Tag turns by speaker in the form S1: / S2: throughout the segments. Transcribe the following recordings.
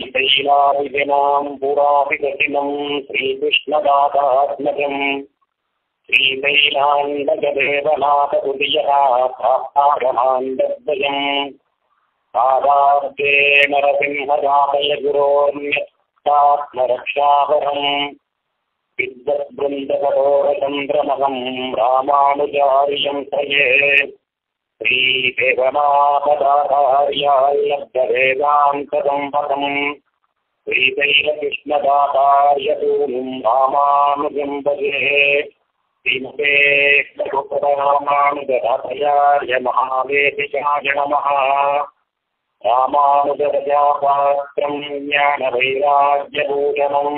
S1: श्रीशैलाभिजनाम् पुराभिगतिनम् श्रीकृष्णदातात्मजम् श्रीशैलाण्डजदेवनाथुदियः प्राप्तारमाण्डद्वयम् पादार्थे नरसिंहदातय गुरोर्न्यत्तात्मरक्षावरम् विद्वद्बृन्दकरोरचन्द्रमहम् रामानुजार्यम् सये श्रीदेवनाथदातार्याल्लब्धवेदान्तसम्पदम् श्रीशैलकृष्णदातार्यतूनुम् रामानुजम् भजे श्रीमते रामानुजदातयार्य महावेदिशाय नमः रामानुजरजापात्रम् ज्ञानवैराग्यभूषणम्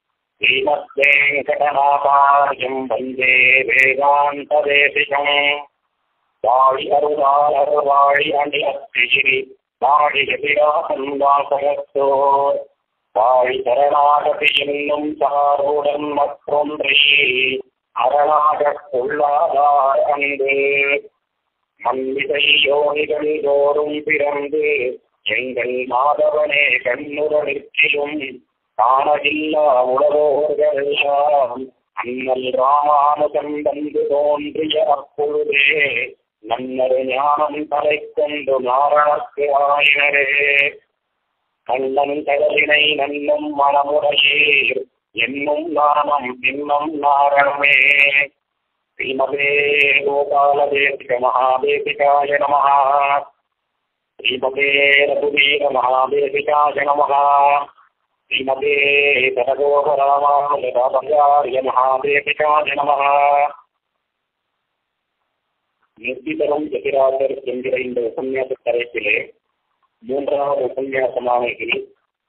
S1: श्रीमद्वेङ्कटनाथार्यम् वन्दे वेदान्तदेशिकम् வாழி அருளால் அருள்வாழி அணி அத்திகிரி வாழி எதிராசன் வாசகத்தோர் வாழி சரணாகதி என்னும் சார்புடன் மற்றொன்றே அரணாகக் கொள்ளாதார் அன்பு மன்னிதை யோனிகள் தோறும் பிறந்து எங்கள் மாதவனே கண்ணுரலிற்றிலும் காணவில்லா உலகோர்களெல்லாம் அண்ணல் ராமானுஜன் வந்து தோன்றிய அப்பொழுதே நன்னரு ஞானம் தலை கொண்டு நாரணக்கு ஆயினரே கண்ணன் கடலினை நன்னும் மனமுறையீர் என்னும் நாமம் இன்னும் நாரணமே ஸ்ரீமதே கோபாலதேசிக மகாதேசிகாய நம ஸ்ரீமதே ரகுவீர மகாதேசிகாய நம ஸ்ரீமதே சரகோபராமாய மகாதேசிகாய நம நிர்பிதரும் எதிராகர் என்கிற இந்த உபன்யாச தலைப்பிலே மூன்றாவது உபன்யாசமான இதில்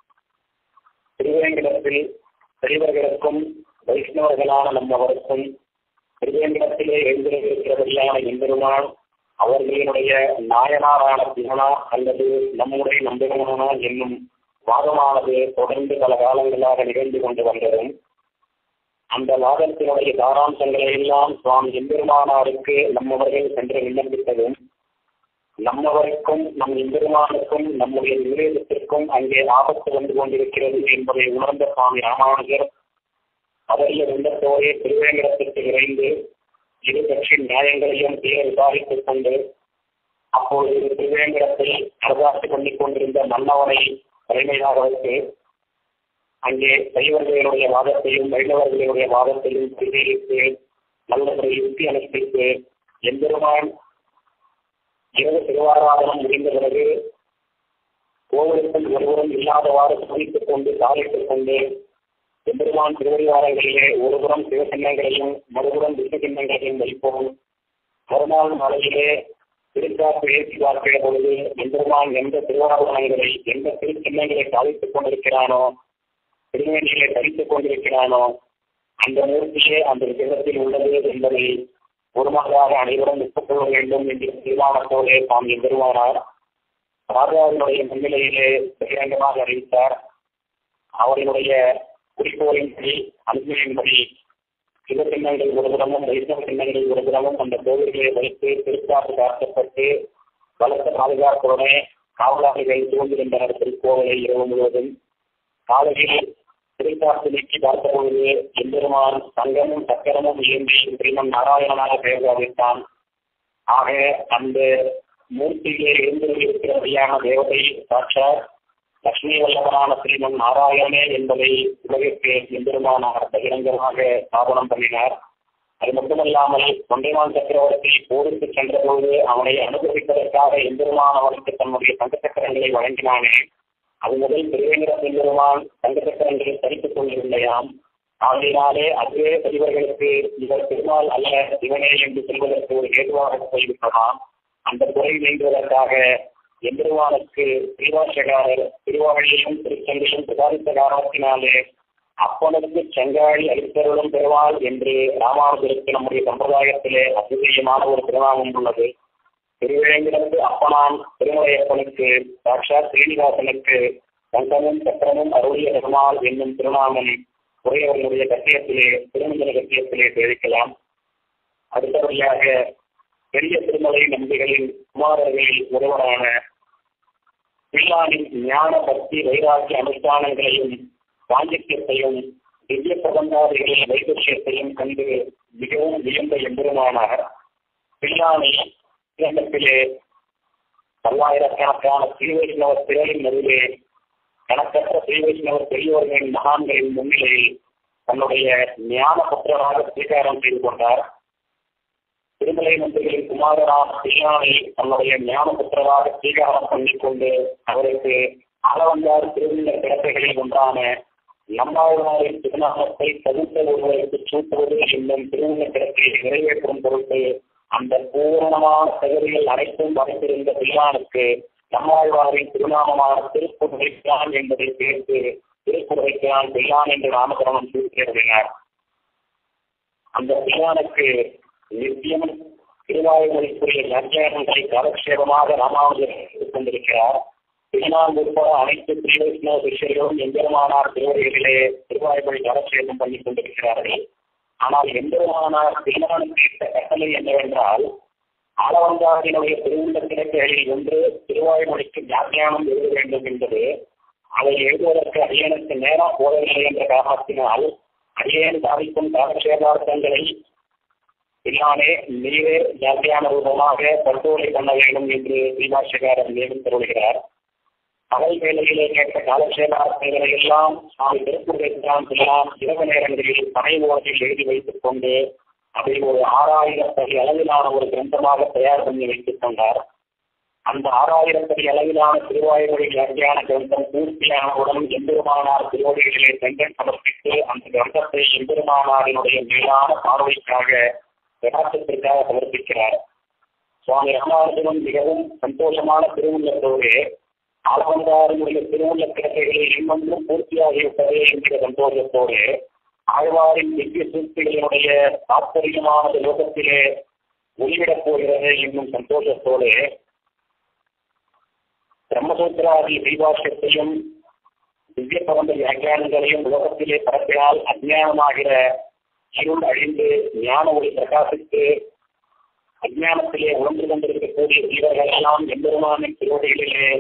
S1: திருவேங்கடத்தில் பெரியவர்களுக்கும் வைஷ்ணவர்களான நம்மவருக்கும் திருவேங்கடத்திலே எழுந்திருக்கிறவர்களான எம்பெருமான் அவர்களினுடைய நாயனாரான சிவனா அல்லது நம்முடைய நம்பகமானா என்னும் வாதமானது தொடர்ந்து பல காலங்களாக நிகழ்ந்து கொண்டு வந்ததும் அந்த வாதத்தினுடைய சாராம்சங்களை எல்லாம் சுவாமி எம்பெருமானாருக்கு நம்மவர்கள் சென்று விண்ணப்பித்ததும் நம்மவருக்கும் நம் எம்பெருமானுக்கும் நம்முடைய நிவேதத்திற்கும் அங்கே ஆபத்து வந்து கொண்டிருக்கிறது என்பதை உணர்ந்த சுவாமி ராமானுஜர் அவரிய உள்ளத்தோடே திருவேங்கடத்திற்கு விரைந்து இரு கட்சி நியாயங்களையும் தீர விசாரித்துக் கொண்டு அப்போது திருவேங்கடத்தில் அரசாட்சி பண்ணிக் கொண்டிருந்த மன்னவனை தலைமையாக வைத்து அங்கே சைவர்களுடைய வாதத்தையும் வைணவர்களுடைய வாதத்தையும் பரிசீலித்து நல்லவரை யுக்தி அனுஷ்டித்து எம்பெருமான் இரவு திருவாராதனம் முடிந்த பிறகு கோவிலுக்குள் ஒருவரும் இல்லாதவாறு சமைத்துக் கொண்டு சாதித்துக் கொண்டு எம்பெருமான் திருவடிவாரங்களிலே ஒருபுறம் சிவசின்னங்களையும் மறுபுறம் விஷ்ணு சின்னங்களையும் வைப்போம் மறுநாள் மலையிலே திருக்காப்பு ஏற்றி பார்க்கிற பொழுது எம்பெருமான் எந்த திருவாரூரங்களை எந்த திருச்சின்னங்களை சாதித்துக் கொண்டிருக்கிறானோ திருமணிகளை தரித்துக் கொண்டிருக்கிறானோ அந்த மூர்த்தியே அந்த விகிதத்தில் உள்ளது என்பதை ஒருமகளாக அனைவரும் ஒப்புக்கொள்ள வேண்டும் என்ற தீர்மானத்தோடு தாம் எம்பெருமானார் ராஜாவினுடைய முன்னிலையிலே பகிரங்கமாக அறிவித்தார் அவரினுடைய குறிக்கோளின்படி அனுமதியின்படி சிவ சின்னங்கள் ஒருபுறமும் வைஷ்ணவ சின்னங்கள் ஒருபுறமும் அந்த கோவில்களை வைத்து திருக்காப்பு காக்கப்பட்டு பலத்த பாதுகாப்புடனே காவலாளிகள் சூழ்ந்திருந்தனர் திருக்கோவிலை இரவு முழுவதும் காலையில் திருக்காப்பு நீக்கி பார்த்தபொழுது எம்பெருமான் சங்கமும் சக்கரமும் இயந்தி ஸ்ரீமன் நாராயணனாக பெயர் சாதித்தான் ஆக அந்த மூர்த்தியிலே இருந்திருக்கிறபடியான தேவதை சாட்சாத் லட்சுமி வல்லவரான ஸ்ரீமன் நாராயணனே என்பதை உலகிற்கு எம்பெருமானார் பகிரங்கமாக ஸ்தாபனம் பண்ணினார் அது மட்டுமல்லாமல் தொண்டைமான் சக்கரவர்த்தி போருக்கு சென்றபோது அவனை அனுபவிப்பதற்காக எம்பெருமான் அவனுக்கு தன்னுடைய தங்க சக்கரங்களை வழங்கினானே அது முதல் திருவேங்கட பெருமான் தங்க சக்கரங்களை தரித்துக் கொண்டிருந்தையாம் ஆகையினாலே அதுவே பெரியவர்களுக்கு இவர் பெருமாள் அல்ல இவனே என்று சொல்வதற்கு ஒரு ஏதுவாக போய்விட்டதாம் அந்த குறை நீங்குவதற்காக எம்பெருமானுக்கு திருவாசகாரர் திருவாழியும் திருச்செங்கையும் பிரசாரித்த காரணத்தினாலே அப்பனுக்கு செங்காழி அளித்தருளும் பெறுவாள் என்று ராமானுஜருக்கு நம்முடைய சம்பிரதாயத்திலே அதிசயமான ஒரு திருநாமம் உள்ளது திருவேங்கிடத்து அப்பனான் திருமலையப்பனுக்கு சாட்சாத் ஸ்ரீனிவாசனுக்கு சங்கமும் சக்கரமும் அருளிய பெருமாள் என்னும் திருநாமம் உரையவர்களுடைய கட்டியத்திலே திருமஞ்சன கட்டியத்திலே தெரிவிக்கலாம் அடுத்தபடியாக பெரிய திருமலை நம்பிகளின் குமாரர்களில் ஒருவரான பிள்ளானின் ஞான பக்தி வைராக்கிய அனுஷ்டானங்களையும் பாண்டித்யத்தையும் திவ்ய பிரபந்தாதிகளின் வைபட்சியத்தையும் கண்டு மிகவும் வியந்த எம்பெருமானார் பிள்ளானை இலங்கத்திலே பல்லாயிரக்கணக்கான ஸ்ரீ வைஷ்ணவ திரளின் நடுவிலே கணக்கற்ற ஸ்ரீ வைஷ்ணவ பெரியவர்களின் மகான்களின் முன்னிலையில் தன்னுடைய ஞான புத்திரராக ஸ்வீகாரம் செய்து கொண்டார் திருமலை மந்திரிகளின் குமாரரான பிள்ளானை தன்னுடைய ஞான புத்திரராக ஸ்வீகாரம் பண்ணிக்கொண்டு அவருக்கு அளவந்தார் திருவிழ கிடக்கைகளில் ஒன்றான நம்மாழ்வாரின் திருநாமத்தை தகுந்த ஒருவருக்கு சூட்டுவது என்னும் திருவிழ கிடக்கையை நிறைவேற்றும் பொருட்டு அந்த பூரணமான தகுதிகள் அனைத்தும் வரைந்திருந்த பிள்ளானுக்கு நம்மாழ்வாரின் திருநாமமான திருக்குறைக்கான் என்பதை சேர்த்து திருக்குறைக்கான் பிள்ளான் என்று நாமகரணம் சூட்டியிருந்தார் அந்த பிள்ளானுக்கு நித்தியம் திருவாயுமொழிக்குரிய வியாக்கியானங்களை காலக்ஷேபமாக ராமானுஜர் எடுத்துக் கொண்டிருக்கிறார் திருநாள் உட்பட அனைத்து ஸ்ரீ வைஷ்ணவ சிஷியர்களும் எம்பெருமானார் திருவடிகளிலே திருவாயுமொழி காலக்ஷேபம் பண்ணிக் கொண்டிருக்கிறார்கள் ஆனால் எம்பெருமானார் திருமணம் கேட்ட கட்டளை என்னவென்றால் ஆளவந்தாரினுடைய திருவுள்ள கிடக்கைகளில் ஒன்று திருவாயுமொழிக்கு வியாக்கியானம் எழுத வேண்டும் என்பது அதை எழுதுவதற்கு அடியனுக்கு நேரம் போதவில்லை என்ற காரணத்தினால் அடியேன் சாதிக்கும் காலக்ஷேபார்த்தங்களை இல்லாமே நீரே வியாக்கியான ரூபமாக பரிசோதனை பண்ண வேண்டும் என்று ஸ்ரீபாஷகாரர் மேலும் தருகிறார் பகல் வேலையிலே கேட்ட காலக்ஷேபார்த்தங்களை எல்லாம் சுவாமி திருக்குறள் எல்லாம் இரவு நேரங்களில் பனை ஓரத்தில் எழுதி வைத்துக் கொண்டு அதை ஒரு ஆறாயிரத்தடி அளவிலான ஒரு கிரந்தமாக தயார் பண்ணி வைத்துக் கொண்டார் அந்த ஆறாயிரத்தடி அளவிலான திருவாயுமொழி வியாக்கியான கிரந்தம் பூர்த்தியானவுடன் எம்பெருமானார் திருவடிகளிலே செங்கன் சமர்ப்பித்து அந்த கிரந்தத்தை எம்பெருமானாரினுடைய மேலான பார்வைக்காக பிரகாசத்திற்காக சமர்ப்பிக்கிறார் சுவாமி ராமானுஜனும் மிகவும் சந்தோஷமான திருவுள்ளத்தோடு ஆழ்வந்தாரினுடைய திருவுள்ள கிடக்கைகளை இன்னொன்றும் பூர்த்தியாகிவிட்டது என்கிற சந்தோஷத்தோடு ஆழ்வாரின் திவ்ய சூழ்ச்சிகளினுடைய தாற்பயமானது லோகத்திலே ஒளிவிடப் போகிறது என்னும் சந்தோஷத்தோடு பிரம்மசூத்திராதி தீபாஷத்தையும் திவ்ய பிரபந்த வியாக்கியானங்களையும் உலகத்திலே பரப்பினால் அஜ்ஞானமாகிற இருள் அழிந்து ஞான ஒளி பிரகாசித்து அஜ்ஞானத்திலே உணர்ந்து கொண்டிருக்கக்கூடிய ஜீவர்கள் எல்லாம் எம்பெருமானின் திருவடிகளிலே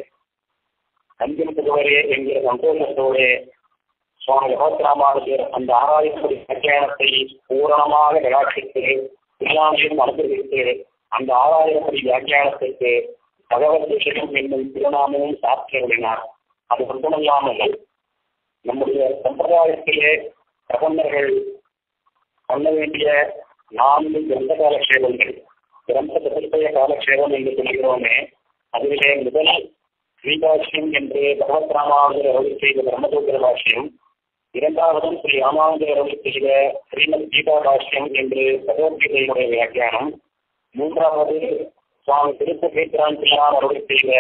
S1: கஞ்சின் புகழே என்கிற சந்தோஷத்தோடு சுவாமி யோகராமானுஜர் அந்த ஆராய்ச்சி வியாக்கியானத்தை பூரணமாக கடாட்சித்து இல்லாமையும் அனுபவித்து அந்த ஆறாயிரப்படி வியாக்கியானத்திற்கு பகவத் விஷயம் என்னும் திருநாமமும் சாத்தியவினார் அது மட்டுமல்லாமல் நம்முடைய சம்பிரதாயத்திலே பிரபந்தர்கள் பண்ண வேண்டிய நான்கு கிரந்த காலக்ஷேபங்கள் கிரந்த சதுர்த்தய காலக்ஷேபம் என்று சொல்கிறோமே அதிலே முதல் ஸ்ரீபாஷ்யம் என்று பகவத் ராமானுஜர் அருளி செய்த பிரம்மசூத்திர பாஷ்யம் இரண்டாவதும் ஸ்ரீ ராமானுஜர் அருளி செய்த ஸ்ரீமத் கீதா பாஷ்யம் என்று பகவத்கீதையினுடைய வியாக்கியானம் மூன்றாவது சுவாமி திருப்பகேந்திராந்தியான் அருளி செய்த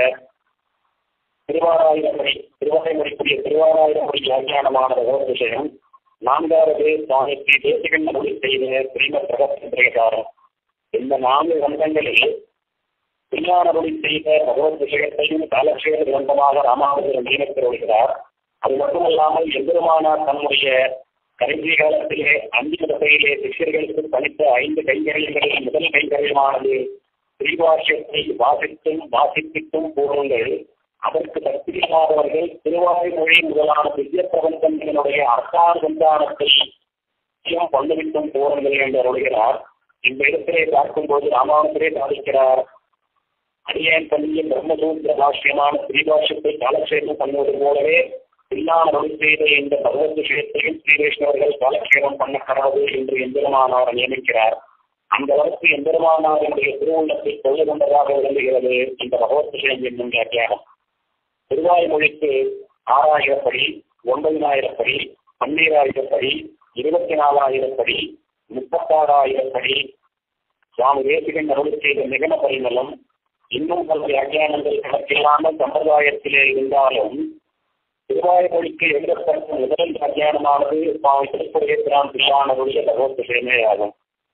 S1: திருவாராயிரப்படி திருவாரைமுடிக்குரிய திருவாராயிரப்படி வியாக்கியானமான பகவத் விஷயம் நான்காவது சுவாமி ஸ்ரீ தேசிகன் அருளி செய்த ஸ்ரீமத் பிரகத்திரகாரம் இந்த நான்கு கிரந்தங்களில் பின்னானபடி செய்த பகவத் விஷயத்தையும் காலக்ஷேப கிரந்தமாக ராமானுஜர் நியமித்து வருகிறார் அது மட்டுமல்லாமல் எம்பெருமானார் தன்னுடைய கடைசி காலத்திலே அஞ்சு வகையிலே சிஷ்யர்களுக்கு பணித்த ஐந்து கைங்கரியங்களில் முதல் கைங்கரியமானது ஸ்ரீபாஷ்யத்தை வாசித்தும் வாசிப்பித்தும் போடுங்கள் அதற்கு தப்பில்லாதவர்கள் திருவாய்மொழி முதலான திவ்ய பிரபந்தங்களினுடைய அர்த்தானுசந்தானத்தை பண்ணுவித்தும் போடுங்கள் என்று அருள்கிறார் இந்த இடத்திலே பார்க்கும்போது ராமானுஜரே சாதிக்கிறார் அடியேன் பண்ணிய பிரம்மசூத்திர பாஷ்யமான ஸ்ரீபாஷ்யத்தை காலக்ஷேபம் பண்ணுவது போலவே இல்லாமல் அருள் செய்த இந்த பகவத் விஷயத்தையும் ஸ்ரீ வைஷ்ணவர்கள் காலக்ஷேபம் பண்ண கடவுள் என்று எம்பெருமானார் நியமிக்கிறார் அந்த வழக்கு எம்பெருமானாருடைய திருவுள்ளத்தை கொள்ள கொண்டதாக விளங்குகிறது இந்த பகவத் விஷயம் என்னும் வியாக்கியானம் திருவாய்மொழிக்கு ஆறாயிரப்படி ஒன்பதினாயிரப்படி பன்னீராயிரப்படி இருபத்தி நாலாயிரப்படி முப்பத்தாறாயிரப்படி சுவாமி தேசிகன் அருள் செய்த மிகன பரிமளம் இன்னும் பல வியாக்கியானங்கள் கணக்கில்லாமல் சம்பிரதாயத்திலே இருந்தாலும் திருவாய்மொழிக்கு எழுதப்பட்ட முதல் வியாக்கியானமானது சுவாமி திருப்பதிராம் பிள்ளானவருடைய பகவத் விஷயமே ஆகும்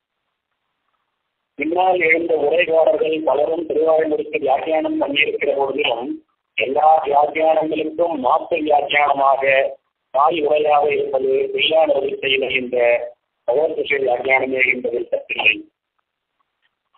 S1: பின்னால் எழுந்த உரைகாரர்கள் பலரும் திருவாய்மொழிக்கு வியாக்கியானம் பண்ணியிருக்கிற பொழுதிலும் எல்லா வியாக்கியானங்களுக்கும் மாற்று வியாக்கியானமாக தாய் உரையாக இருப்பது பிள்ளானவரை செய்த இந்த பகவத் விஷய வியாக்கியானமே என்பதில் தப்பில்லை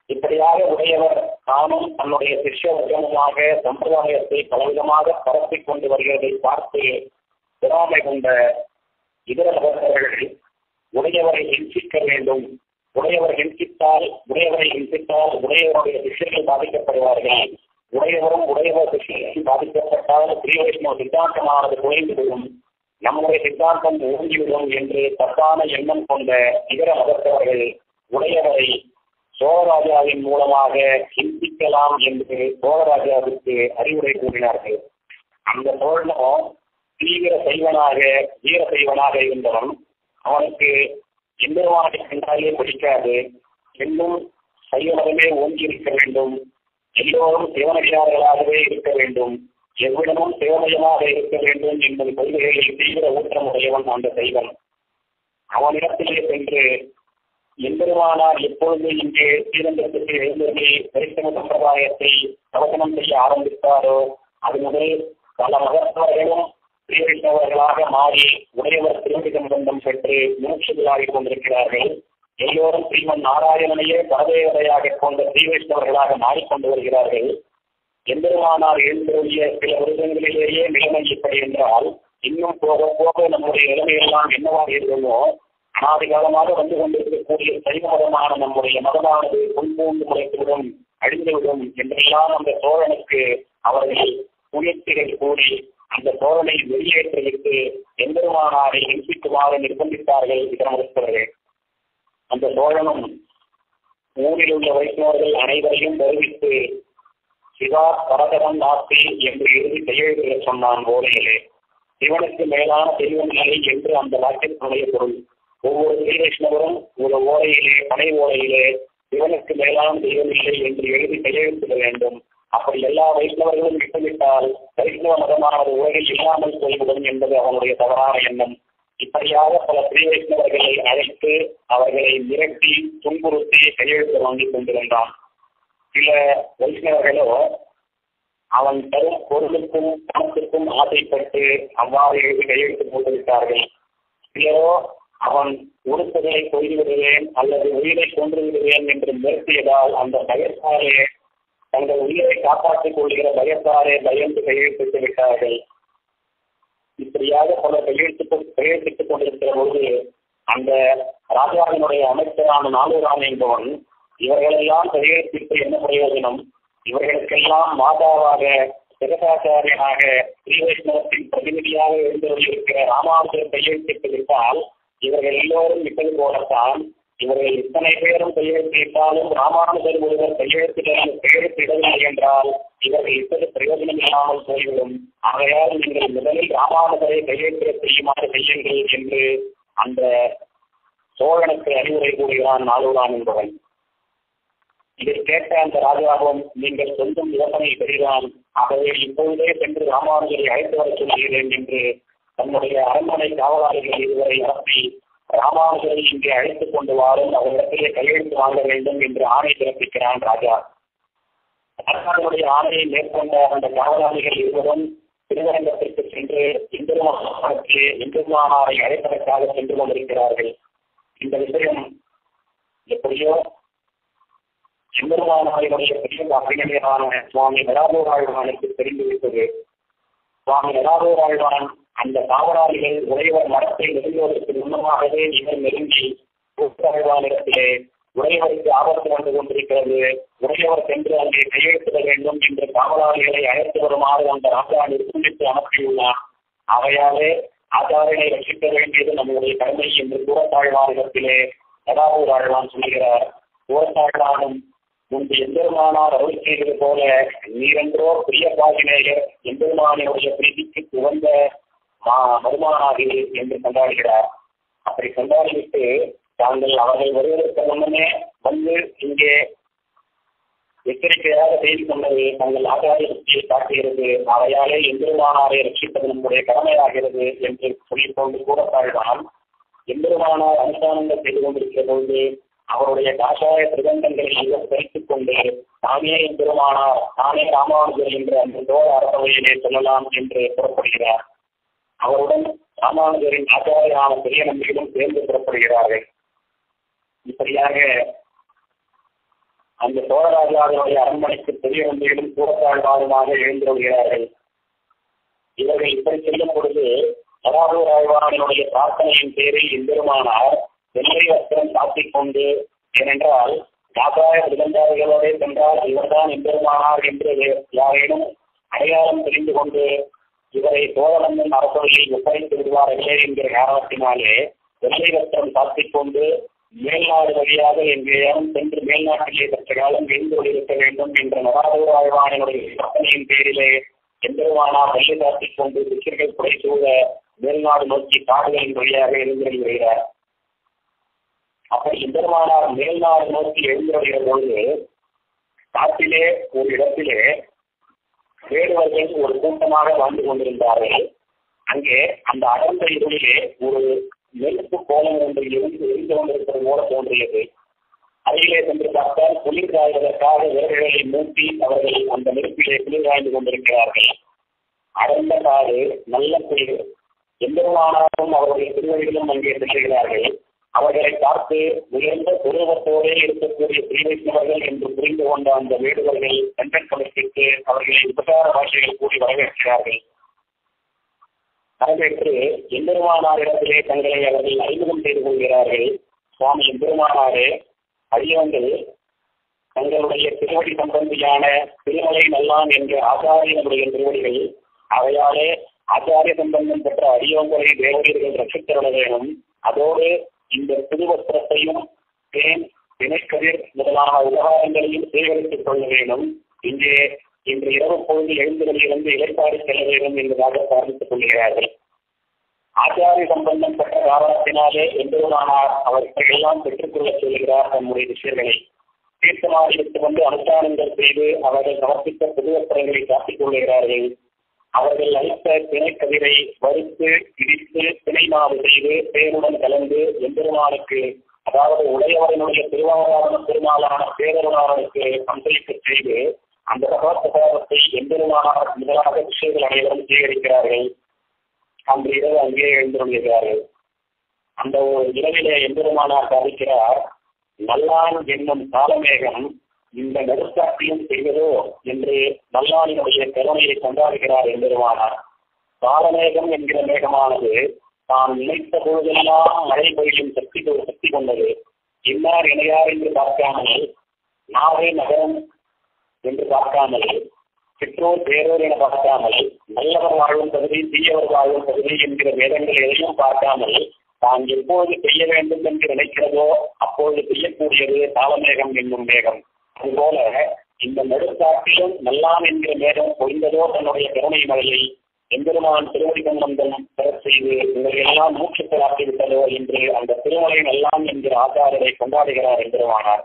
S1: இப்படியாக உடையவர் தானும் தன்னுடைய சிஷ்ய வர்க்கமுமாக சம்பிரதாயத்தை பலவிதமாக பரப்பிக் கொண்டு வருகிறதை பார்த்து பொறாமை கொண்ட இதர நபர்கள் உடையவரை ஹிம்சிக்க வேண்டும் உடையவர் ஹிம்சித்தால் உடையவரை ஹிம்சித்தால் உடையவருடைய சிஷ்யர்கள் பாதிக்கப்படுவார்கள் உடையவரும் உடையவர் சிஷ்யர்கள் பாதிக்கப்பட்டால் ஸ்ரீ வைஷ்ணவ சித்தாந்தமானது குறைந்துவிடும் நம்முடைய சித்தாந்தம் ஓங்கிவிடும் என்று தப்பான எண்ணம் கொண்ட இதர மதத்தவர்கள் உடையவரை சோழராஜாவின் மூலமாக ஹிம்சிக்கலாம் என்று சோழராஜாவுக்கு அறிவுரை கூறினார்கள் அந்த சோழனோ தீவிர செய்வனாக வீர செய்வனாக இருந்தவன் அவனுக்கு எம்பெருமானை கண்டாலே பிடிக்காது இன்னும் சைவமதமே ஓங்கி இருக்க வேண்டும் எல்லோரும் சிவனடியார்களாகவே இருக்க வேண்டும் எவ்விடமும் சிவமயமாக இருக்க வேண்டும் என்பது கொள்கைகளில் தீவிர ஊற்றமுடையவன் அந்த சைவன் அவனிடத்திலே சென்று எம்பெருமானார் எப்பொழுது இங்கே ஸ்ரீரங்கத்துக்கு எழுந்தருளி வைஷ்ணவ சம்பிரதாயத்தை பிரவசனம் செய்ய ஆரம்பித்தாரோ அது முதல் பல மகத்தவர்களும் ஸ்ரீ வைஷ்ணவர்களாக மாறி உடையவர் திருவிதம் பந்தம் பெற்று மூச்சுகளாகிக் கொண்டிருக்கிறார்கள் எல்லோரும் ஸ்ரீமன் நாராயணனையே பரதேவதையாக கொண்ட ஸ்ரீ வைஷ்ணவர்களாக மாறிக்கொண்டு வருகிறார்கள் எம்பெருமானார் எழுந்தருளிய சில வருடங்களிலேயே நிலைமை இப்படி என்றால் இன்னும் போக போக நம்முடைய நிலைமையெல்லாம் என்னவாக இருக்குமோ அனாதி காலமாக வந்து கொண்டிருக்கக்கூடிய சைவ மதமான நம்முடைய மதமானது முன்பூண்டு முளைத்துவிடும் அழிந்துவிடும் என்றெல்லாம் அந்த சோழனுக்கு அவர்கள் முயற்சிகள் கூறி அந்த சோழனை வெளியேற்றுவித்து எம்பெருமானாரை ஹிம்சிக்குமாறு நிர்பந்தித்தார்கள் இதரமருத்தவர்கள் அந்த சோழனும் ஊரில் உள்ள வைஷ்ணவர்கள் அனைவரையும் வருவித்து சிவா பரதரம் நாஸ்தி என்று இறுதி கையெழுத்திட சொன்னான் ஓலையிலே சிவனுக்கு மேலான தெய்வம் இல்லை என்று அந்த வாக்கியத்தினுடைய பொருள் ஒவ்வொரு ஸ்ரீ வைஷ்ணவரும் ஒரு ஓலையிலே பனை ஓலையிலே சிவனுக்கு மேலான தெய்வம் இல்லை என்று எழுதி கையெழுத்திட வேண்டும் அப்படி எல்லா வைஷ்ணவர்களும் விட்டுவிட்டால் வைஷ்ணவ மதமானது உலகில் இல்லாமல் போய்விடும் என்பது அவனுடைய தவறான எண்ணம் இப்படியாக பல ஸ்ரீ வைஷ்ணவர்களை அழைத்து அவர்களை மிரட்டி துன்புறுத்தி கையெழுத்து வாங்கிக் கொண்டிருந்தான் சில வைஷ்ணவர்களோ அவன் தரும் பொருளுக்கும் பணத்திற்கும் ஆசைப்பட்டு அவ்வாறு எழுதி கையெழுத்து போட்டுவிட்டார்கள் சிலரோ அவன் உறுப்புகளை கொய்து விடுவேன் அல்லது உயிரை கொன்று விடுவேன் என்று மிரட்டியதால் அந்த பயத்தாலே தங்கள் உயிரை காப்பாற்றிக் கொள்கிற பயத்தாலே பயந்து கையெழுத்திட்டு விட்டார்கள் இப்படியாக பல கையெழுத்து கையெழுத்திட்டுக் கொண்டிருக்கிற பொழுது அந்த ராஜாவினுடைய அமைச்சரான நாலூரான் என்பவன் இவர்களெல்லாம் கையெழுத்திட்டு என்ன பிரயோஜனம் இவர்களுக்கெல்லாம் மாதாவாக ஜெகதாச்சாரியனாக ஸ்ரீ வைஷ்ணவத்தின் பிரதிநிதியாக எழுந்தவர்களுக்கிற ராமானுஜர் கையெழுத்திட்டு விட்டால் இவர்கள் எல்லோரும் விட்டது போலத்தான் இவர்கள் இத்தனை பேரும் கையெழுத்திட்டாலும் ராமானுஜர் ஒருவர் கையெழுத்திட கையெழுத்திடவில்லை என்றால் இவர்கள் இத்தனை பிரயோஜனம் இல்லாமல் போய்விடும் ஆகையால் நீங்கள் முதலில் ராமானுஜரை கையெழுத்திட செய்யுமாறு செய்யுங்கள் என்று அந்த சோழனுக்கு அறிவுரை கூறுகிறான் நாளூரான் என்பவன் இதை கேட்ட அந்த ராஜாவும் நீங்கள் சொல்லும் யோசனை பெறுகிறான் ஆகவே இப்பொழுதே சென்று ராமானுஜரை அழைத்து வர சொல்கிறேன் என்று தன்னுடைய அரண்மனை காவலாளிகள் இருவரை அனுப்பி ராமானுஜரை இங்கே அழைத்துக் கொண்டு வாரும் அவரிடத்திலே கையெழுத்து வாங்க வேண்டும் என்று ஆணை பிறப்பிக்கிறான் ராஜா அரசாங்கனுடைய ஆணையை மேற்கொண்ட அந்த காவலாளிகள் இருவரும் திருவரங்கத்திற்கு சென்று இந்திரமானத்திலே இந்திரமானாரை அழைப்பதற்காக சென்று கொண்டிருக்கிறார்கள் இந்த விஷயம் எப்படியோ எம்பெருமானாரினுடைய பெரிய அறிஞரான சுவாமி நடாபூராழ்வானுக்கு தெரிந்துவிட்டது சுவாமி நடாபூராழ்வான் அந்த காவலாளிகள் உடையவர் மரத்தை நெருங்குவதற்கு முன்னமாகவே இவர் நெருங்கி கூட்டாழ்வானிடத்திலே உடையவருக்கு ஆபத்து வந்து கொண்டிருக்கிறது உடையவர் சென்று அங்கே கையெழுத்திட வேண்டும் என்று காவலாளிகளை அழைத்து வருமாறு அந்த ராஜா நிர்பந்தித்து அனுப்பியுள்ளார் ஆகையாலே ஆச்சாரியனை ரசிக்க வேண்டியது நம்முடைய கடமை என்று கூறத்தாழ்வானிடத்திலே நடாபூர் ஆழ்வான் சொல்கிறார் கூறத்தாழ்வானும் முன்பு எம்பெருமானார் அருள் செய்தது போல நீரென்றோ பிரிய பாகினேயர் எம்பெருமானுடைய பிரீதிக்கு உகந்த மருமானாகி என்று கொண்டாடுகிறார் அப்படி கொண்டாடிவிட்டு தாங்கள் அவர்கள் வருவதற்கு முன்னமே வந்து இங்கே எச்சரிக்கையாக செய்து கொண்டது தங்கள் ஆச்சாரியத்தை காட்டுகிறது அவையாலே எம்பெருமானாரை ரட்சிப்பது நம்முடைய கடமையாகிறது என்று சொல்லிக்கொண்டு கூறத்தாழ்வான் எம்பெருமானார் அனுஷ்டானங்கள் செய்து கொண்டிருக்கிற பொழுது அவருடைய காஷாய பிரபந்தங்களை இவர் பிரித்துக் கொண்டு தானே பெருமானார் தானே ராமானுஜர் என்ற அந்த தோழ அரசவையிலே சொல்லலாம் என்று புறப்படுகிறார் அவருடன் ராமானுஜரின் ஆச்சாரியான பெரிய நம்பிகளும் சேர்ந்து புறப்படுகிறார்கள் இப்படியாக அந்த சோழராஜாவினுடைய அரண்மனைக்கு பெரிய ஒன்றிலும் கூடத்தாழ்வாருமாக எழுந்துள்ளார்கள் இவர்கள் இப்படி செல்லும் பொழுது அராபூர் ஆழ்வாரனுடைய பிரார்த்தனையின் பேரில் எம்பெருமானார் வெள்ளை வஸ்திரம் சாத்திக் கொண்டு ஏனென்றால் காசாய விருந்தாளிகளோடே சென்றால் இவர்தான் எம்பெருமானார் என்று யாரேனும் அடையாளம் தெரிந்து கொண்டு இவரை சோழனந்தன் அரசவையில் ஒப்படைத்து விடுவார்களே என்கிற காரணத்தினாலே வெள்ளை வஸ்திரம் சாத்திக் கொண்டு மேல்நாடு வழியாக எங்கேயாரும் சென்று மேல்நாட்டிலே சற்ற காலம் எழுந்து கொண்டிருக்க வேண்டும் என்ற நடாதூர் ஆழ்வானுடைய பிரார்த்தனையின் பேரிலே எம்பெருமானார் வெள்ளை சாத்திக் கொண்டு சிக்கர்கள் புடைசூழ மேல்நாடு நோக்கி காடுகளின் வழியாக எழுந்திரல் வருகிறார் அப்படி எம்பெருமானார் மேல்நாடு நோக்கி எழுந்திருக்கிற பொழுது காட்டிலே ஒரு இடத்திலே வேடுவர்கள் ஒரு கூட்டமாக வாழ்ந்து கொண்டிருந்தார்கள் அங்கே அந்த அடர்ந்த இருளிலே ஒரு நெருப்பு கோலம் ஒன்று இருந்து எரிந்து கொண்டிருப்பது போல தோன்றியது அருகிலே சென்று பார்த்தால் குளிர் காய்வதற்காக விறகுகளை மூட்டி அவர்கள் அந்த நெருப்பிலே குளிர் காய்ந்து கொண்டிருக்கிறார்கள் அடர்ந்த காடு நல்ல குளிர் எம்பெருமானாரும் அவருடைய திருவழிகளும் அங்கே செல்கிறார்கள் அவர்களை பார்த்து உயர்ந்த குருவத்தோடே இருக்கக்கூடிய ஸ்ரீவைஷ்ணவர்கள் என்று புரிந்து கொண்ட அந்த வேடுவர்கள் கண்டன் கமிட்டிக்கு அவர்களை உபசார பாஷைகள் கூடி வரவேற்கிறார்கள் வரவேற்று எம்பெருமானாரிடத்திலே தங்களை அவர்கள் அறிமுகம் செய்து கொள்கிறார்கள் சுவாமி எம்பெருமானாரே அடியவங்கள் தங்களுடைய திருவடி சம்பந்தியான திருமலை நல்லான் என்ற ஆச்சாரியனுடைய திருவடிகள் அவையாலே ஆச்சாரிய சம்பந்தம் பெற்ற அடியோங்களை தேவரீர்கள் ரட்சித்தருள வேணும் அதோடு இந்த புதுவஸ்திரத்தையும் தேன் திணைக்கதிர் முதலான உபகாரங்களையும் சேகரித்துக் கொள்ள வேண்டும் இங்கே இன்று இரவு பொழுது எழுந்துகளிலிருந்து இலைப்பாடி செல்ல வேண்டும் என்பதாக பிரார்த்தித்துக் கொள்கிறார்கள் ஆச்சாரிய சம்பந்தம் பெற்ற காரணத்தினாலே எம்பெருமானார் அவற்றையெல்லாம் பெற்றுக்கொள்ள சொல்கிறார் தம்முடைய விஷயங்களை தீர்த்தமாடி எடுத்துக் கொண்டு அனுஷ்டானங்கள் செய்து அவர்கள் சமர்ப்பித்த புதுவஸ்திரங்களை காட்டிக் கொள்கிறார்கள் அவர்கள் அளித்த திணைக்கதிரை வறுத்து இடித்து திணை மாவு செய்து பேருடன் கலந்து எம்பெருமானுக்கு அதாவது உடையவரனுடைய திருவாராதன பெருமாளான பேரருளாளனுக்கு பங்களிக்க செய்து அந்த பகவத்பாதத்தை எம்பெருமானார் முதலாக விஷயங்கள் அனைவரும் சேகரிக்கிறார்கள் அன்று இரவு அங்கே எழுந்திருக்கிறார்கள் அந்த ஒரு இரவிலே எம்பெருமானார் சாதிக்கிறார் நல்லான் என்னும் காலமேகம் இந்த நடுக்காட்டியும் செய்வதோ என்று நல்லானினுடைய கருணையை கொண்டாடுகிறார் எம்பெருமானார் காலமேகம் என்கிற மேகமானது தான் நினைத்த பொழுதெல்லாம் மழை பொழியும் சக்தி சக்தி கொண்டது இன்னார் இணையார் என்று பார்க்காமல் நாவே நகரம் என்று பார்க்காமல் சிற்றோர் பேரோர் என பார்க்காமல் நல்லவர் வாழும் பகுதி தீயவர் வாழும் பகுதி என்கிற வேதங்கள் எதையும் பார்க்காமல் தான் எப்போது செய்ய வேண்டும் என்று நினைக்கிறதோ அப்போது செய்யக்கூடியது காலமேகம் என்னும் மேகம் அதுபோல இந்த நடுக்காட்டிலும் நல்லான் என்கிற மேகம் பொழிந்ததோ தன்னுடைய கருணை மழையை எம்பெருமான் திருவடி சம்பந்தம் பெற செய்து உங்களை எல்லாம் மூச்சுக்களாக்கி விட்டதோ என்று அந்த திருமலை நல்லாம் என்கிற ஆச்சாரரை கொண்டாடுகிறார் எம்பெருமானார்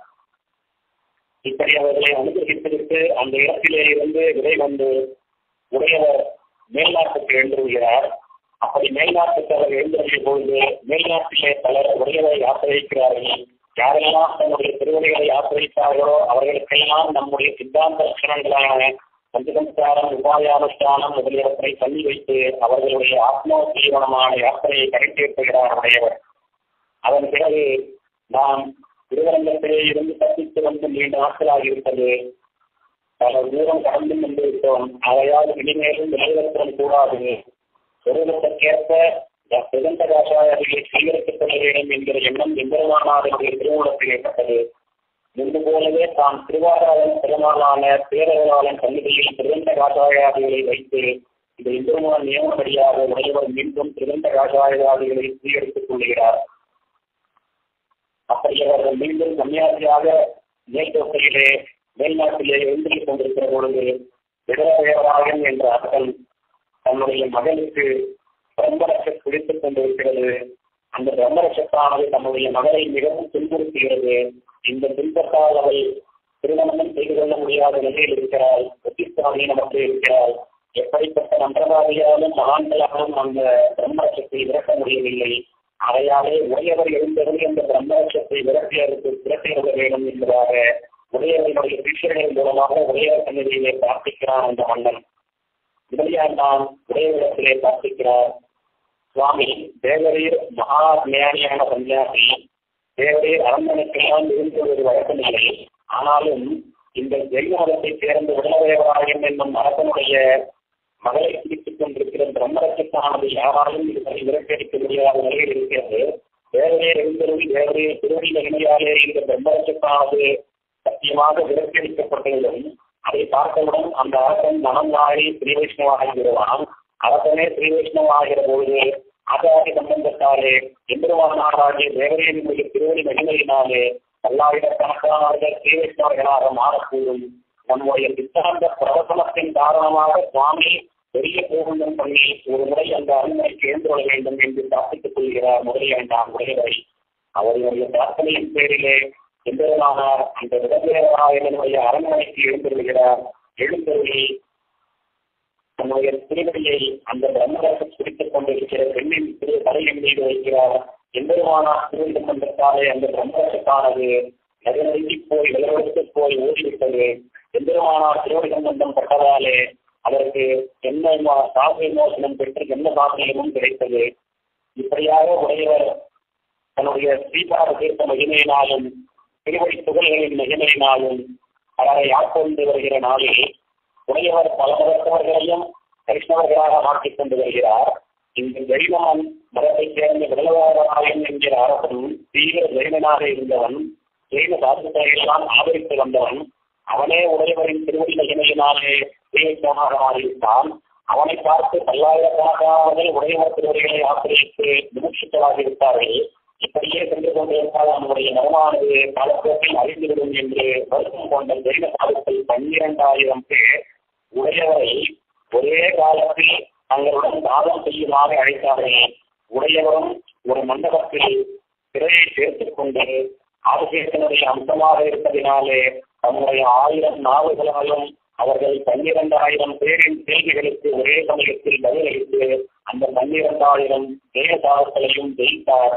S1: இப்படி அவர்களை அனுகிரகித்துவிட்டு அந்த இடத்திலே இருந்து விதை கொண்டு உடையவர் மேல்நாட்டுக்கு எழுந்துள்ளார் அப்படி மேல்நாட்டுக்கு அவர் எழுந்துள்ள பொழுது மேல்நாட்டிலே பலர் உடையவரை ஆசிரியக்கிறார்கள் யாரெல்லாம் தன்னுடைய திருவடிகளை ஆசிரித்தார்களோ அவர்களுக்கெல்லாம் நம்முடைய சித்தாந்த லட்சணங்களான பஞ்சசம்ஸ்காரம் உபாயானுஷ்டானம் முதலியவற்றை தள்ளி வைத்து அவர்களுடைய ஆத்மோத்தீவனமான யாத்திரையை கடைத்தேற்றுகிறார் உடையவர் அதன் பிறகு நாம் திருவரங்கத்திலே இருந்து தப்பித்து வந்து நீண்ட நாட்களாக இருப்பது பல தூரம் கடந்து கொண்டிருக்கிறோம் அதையால் இனிமேலும் நிலைவற்றம் கூடாது சொரூபத்திற்கேற்ப சிறந்த காசாயர்களை சீகரித்துக் கொள்ள வேண்டும் என்கிற எண்ணம் எம்பெருமானாருடைய திருமணத்தில் ஏற்பட்டது முன்பு போலவே தான் திருவாராளன் பெருமாளான பேரவராளன் சன்னிதியில் சிறந்த காசாயாதிகளை வைத்து இந்த எம்பெருமான் நியமப்படியாக உடையவர் மீண்டும் சிறந்த காசாயாதிகளை சீகரித்துக் கொள்கிறார் அப்படி அவர்கள் மீண்டும் கன்னியாசியாக மேற்கோட்டையிலே மேல்நாட்டிலே எழுந்திருக் கொண்டிருக்கிற பொழுது விடவேவராயன் என்ற அரசன் தன்னுடைய மகனுக்கு பிரம்மரசம் பிடித்துக் கொண்டிருக்கிறது அந்த பிரம்மரசத்தானது தன்னுடைய மகளை மிகவும் துன்புறுத்துகிறது இந்த துன்பத்தால் அவள் திருமணம் செய்து கொள்ள முடியாத நிலையில் இருக்கிறாள் புத்திஸ்தானி நமக்கு இருக்கிறாள் எப்படிப்பட்ட மந்திரவாதியாலும் மகான்களாலும் அந்த பிரம்மரசத்தை விரட்ட முடியவில்லை அதையாலே உடையவர் எழுந்தது அந்த பிரம்மரட்சத்தை விரட்டியருக்கு விரட்டியிருக்க வேண்டும் என்பதாக உடையவர்களுடைய சிஷியர்கள் மூலமாக உடையவர் சன்னதியிலே பிரார்த்திக்கிறான் அந்த மன்னன் முதலியார் தான் உடையவரிடத்திலே பிரார்த்திக்கிறார் சுவாமி தேவரீர் மகா ஞானியான சன்னியாசி தேவரீர் அரண்மனைக்கெல்லாம் இருந்து ஒரு வழக்கமில்லை ஆனாலும் இந்த ஜெயின மதத்தைச் சேர்ந்த விடலதேவராயன் என்னும் அரசனுடைய மகளை பிடித்துக் கொண்டிருக்கிற பிரம்மரட்சத்தானது யாராலும் இதனை விரட்டடிக்க முடியாத நிலையில் இருக்கிறது வேறவே எழுந்தருளி வேறவே திருவடி மகிமையாலே இந்த பிரம்மரட்சத்தானது சத்தியமாக விரட்டடிக்கப்பட்டதும் அதை பார்த்தவுடன் அந்த அரசன் மனம் மாறி ஸ்ரீ வைஷ்ணவாகி விடுவான் அரசனே ஸ்ரீ வைஷ்ணவாகிற பொழுது ஆச்சாரிய சம்பந்தத்தாலே எம்பெருமானாராகிய தேவரையனுடைய திருவடி மகிமையினாலே பல்லாயிரக்கணக்கானவர்கள் ஸ்ரீ வைஷ்ணவர்களாக மாறக்கூடும் நம்முடைய சித்தாந்த பிரவசனத்தின் காரணமாக சுவாமி பெரிய பூர்ணம் பண்ணி ஒரு முறை அந்த அருமைக்கு எழுந்துள்ள வேண்டும் என்று பிரார்த்தித்துக் கொள்கிறார் முதலியாண்டாம் உடையவரை அவர்களுடைய பிரார்த்தனையின் பேரிலே எம்பெருமானார் அந்த விடவேராயனுடைய அரண்மனைக்கு எழுந்துள்ளார் எழுந்தருளி தன்னுடைய திருவடியை அந்த பிரம்மரசம் பிடித்துக் கொண்டிருக்கிற பெண்ணின் திரு தலையின் மீது வைக்கிறார் எம்பெருமானார் திருவிழி மன்றத்தாலே அந்த பிரம்மரசத்தானது நெருங்கி போய் விலவெடுத்து போய் ஓடிவிட்டது எம்பெருமானார் திருவடி சம்பந்தம் பட்டதாலே அதற்கு என்ன சாக விமோசனம் பெற்று என்ன சாதனையும் கிடைத்தது இப்படியாக உடையவர் தன்னுடைய ஸ்ரீபார தீர்த்த மகிமையினாலும் திருவடி புகழ்களின் மகிமையினாலும் அவரை ஆட்கொண்டு வருகிற நாளில் உடையவர் பல மதத்தவர்களையும் வைஷ்ணவர்களாக மாற்றிக் கொண்டு வருகிறார் இந்த ஜெயினமன் மதத்தைச் சேர்ந்த விடலவாராயன் என்கிற அரசன் தீவிர ஜெயினனாக இருந்தவன் ஜெயின சாஸ்திரத்தையெல்லாம் ஆதரித்து வந்தவன் அவனே உடையவரின் திருவடி மகிமையினாலே தீவிரமாக மாறிவிட்டான் அவனை பார்த்து பல்லாயிரக்கணக்கானவர்கள் உடையவர் திருவடிகளை ஆசிரியத்து விமர்சித்தவாகி விட்டார்கள் இப்படியே சென்று கொண்டிருந்தால் நம்முடைய மனமானது காலப்போக்கில் அறிந்துவிடும் என்று வருத்தம் கொண்ட ஜெயின காலத்தில் பன்னிரண்டாயிரம் பேர் உடையவரை ஒரே காலத்தில் தங்களுடன் தாதம் செய்யுமாறு அழைத்தார்கள் உடையவரும் ஒரு மண்டபத்தில் திரையை சேர்த்துக் கொண்டு ஆதிசேஷனுடைய அம்சமாக இருப்பதினாலே தம்முடைய ஆயிரம் நாவுகளாலும் அவர்கள் பன்னிரண்டாயிரம் பேரின் கேள்விகளுக்கு ஒரே சமயத்தில் பதிலளித்து அந்த பன்னிரண்டாயிரம் தேவதாரர்களையும் ஜெயித்தார்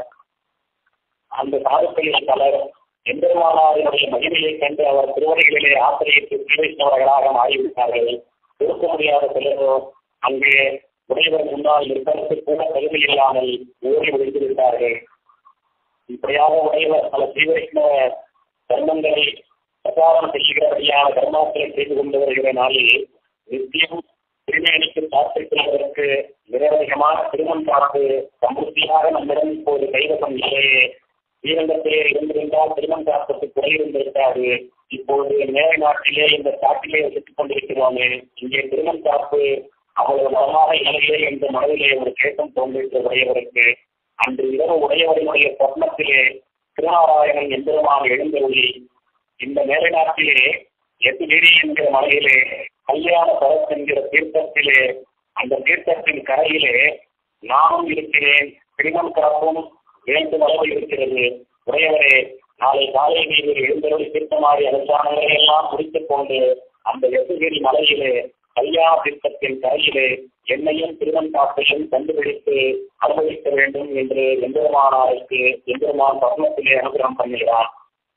S1: அந்த சாதுக்களில் பலர் எம்பெருமானாரினுடைய மகிமையை கண்டு அவர் திருவடிகளிலே ஆசிரியத்து சீவைஷ்ணவர்களாக மாறிவிட்டார்கள் இருக்க முடியாத சிலரோ அங்கே உடையவர் முன்னால் இருப்பதற்கு கூட தகுதி இல்லாமல் ஓடி விழுந்து விட்டார்கள் இப்படியாக உடையவர் பல சீவைஷ்ணவ தர்மங்களை பிரச்சாரம் செய்கிறபடியான தர்மாக்களை செய்து கொண்டு வருகிற நாளில் நித்தியம் திருமேனிக்கு சாத்திருக்கிறதற்கு நிரவதிகமான திருமண் பார்த்து சமృத்தியாக நம்மிடம் இப்போது கைவசம் இல்லையே ஸ்ரீரங்கத்திலே இருந்திருந்தால் திருமண் காப்பத்து குறையிருந்திருக்காது இப்போது மேலை நாட்டிலே இந்த காட்டிலே வசித்துக் கொண்டிருக்கிறோமே இங்கே திருமண் காப்பு அவ்வளவு நலமாக இல்லையே என்ற மனதிலே ஒரு கேட்டம் தோன்றிட்டு உடையவருக்கு அன்று இரவு உடையவரினுடைய சொப்னத்திலே திருநாராயணன் எம்பெருமான் எழுந்தருளி இந்த மேலை நாட்டிலே எட்டுகிரி என்கிற மலையிலே கல்யாண பரத் என்கிற தீர்த்தத்திலே அந்த தீர்த்தத்தின் கரையிலே நானும் இருக்கிறேன் திருமண் கலப்பும் வேண்டும் அளவு இருக்கிறது உடையவரே நாளை காலை மீது எழுந்தருளி தீர்த்தமாடி அனுஷ்டானங்களை எல்லாம் முடித்துக் கொண்டு அந்த எட்டுகிரி மலையிலே கல்யாண தீர்த்தத்தின் கரையிலே என்னையும் திருமண் காப்பையும் கண்டுபிடித்து அனுபவிக்க வேண்டும் என்று எம்பெருமானாருக்கு எம்பெருமான் பர்மத்திலே அனுகிரகம் பண்ணுகிறான்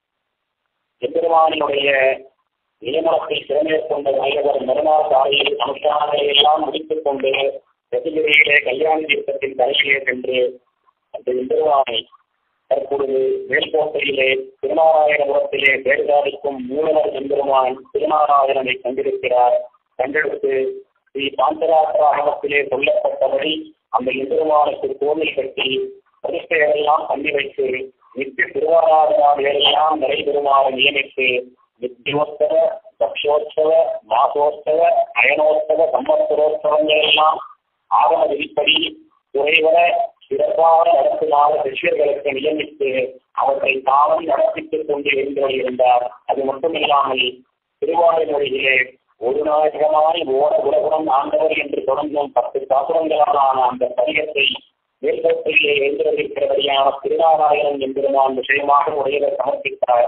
S1: எம்பெருமானினுடைய நியமனத்தை திறமேற்கொண்ட வயவர் மறுநாள் காலையில் அனுஷ்டானங்களை எல்லாம் முடித்துக் கொண்டு ரசிகரியிலே கல்யாண தீர்த்தத்தின் கரையிலே சென்று அந்த எம்பெருமானை தற்பொழுது மேல்கோட்டையிலே திருநாராயணபுரத்திலே வேடுகாரிக்கும் மூலவர் எம்பெருமான் திருநாராயணனை கண்டிருக்கிறார் கண்டெடுத்து ஸ்ரீ பாந்தராசிரமத்திலே சொல்லப்பட்டபடி அந்த எம்பெருமானுக்கு கோவில் கட்டி பிரதிஷ்டைகளெல்லாம் பண்ணி வைத்து நித்திய திருவாராதனாவையெல்லாம் நடைபெறுமாறு நியமித்து நித்தியோத்சவ பக்ஷோத்சவ மாசோத்சவ அயனோத்சவ சம்பத்சரோத்சவங்கள் எல்லாம் ஆகம விதிப்படி குறைவர சிறப்பாக நடத்துமாறு சிஷ்யர்களுக்கு நியமித்து அவற்றை தானும் நடத்தித்துக் கொண்டு இருந்து இருந்தார் அது மட்டுமில்லாமல் திருவாரூரிலே ஒரு நாயகமாய் ஓர உலகம் ஆண்டவர் என்று தொடங்கும் பத்து சாசுரங்களாலான அந்த பதிகத்தை மேற்கத்திலே எழுந்திருக்கிறபடியான திருநாராயணன் எம்பெருமான் விஷயமாக உடையவர் சமர்ப்பித்தார்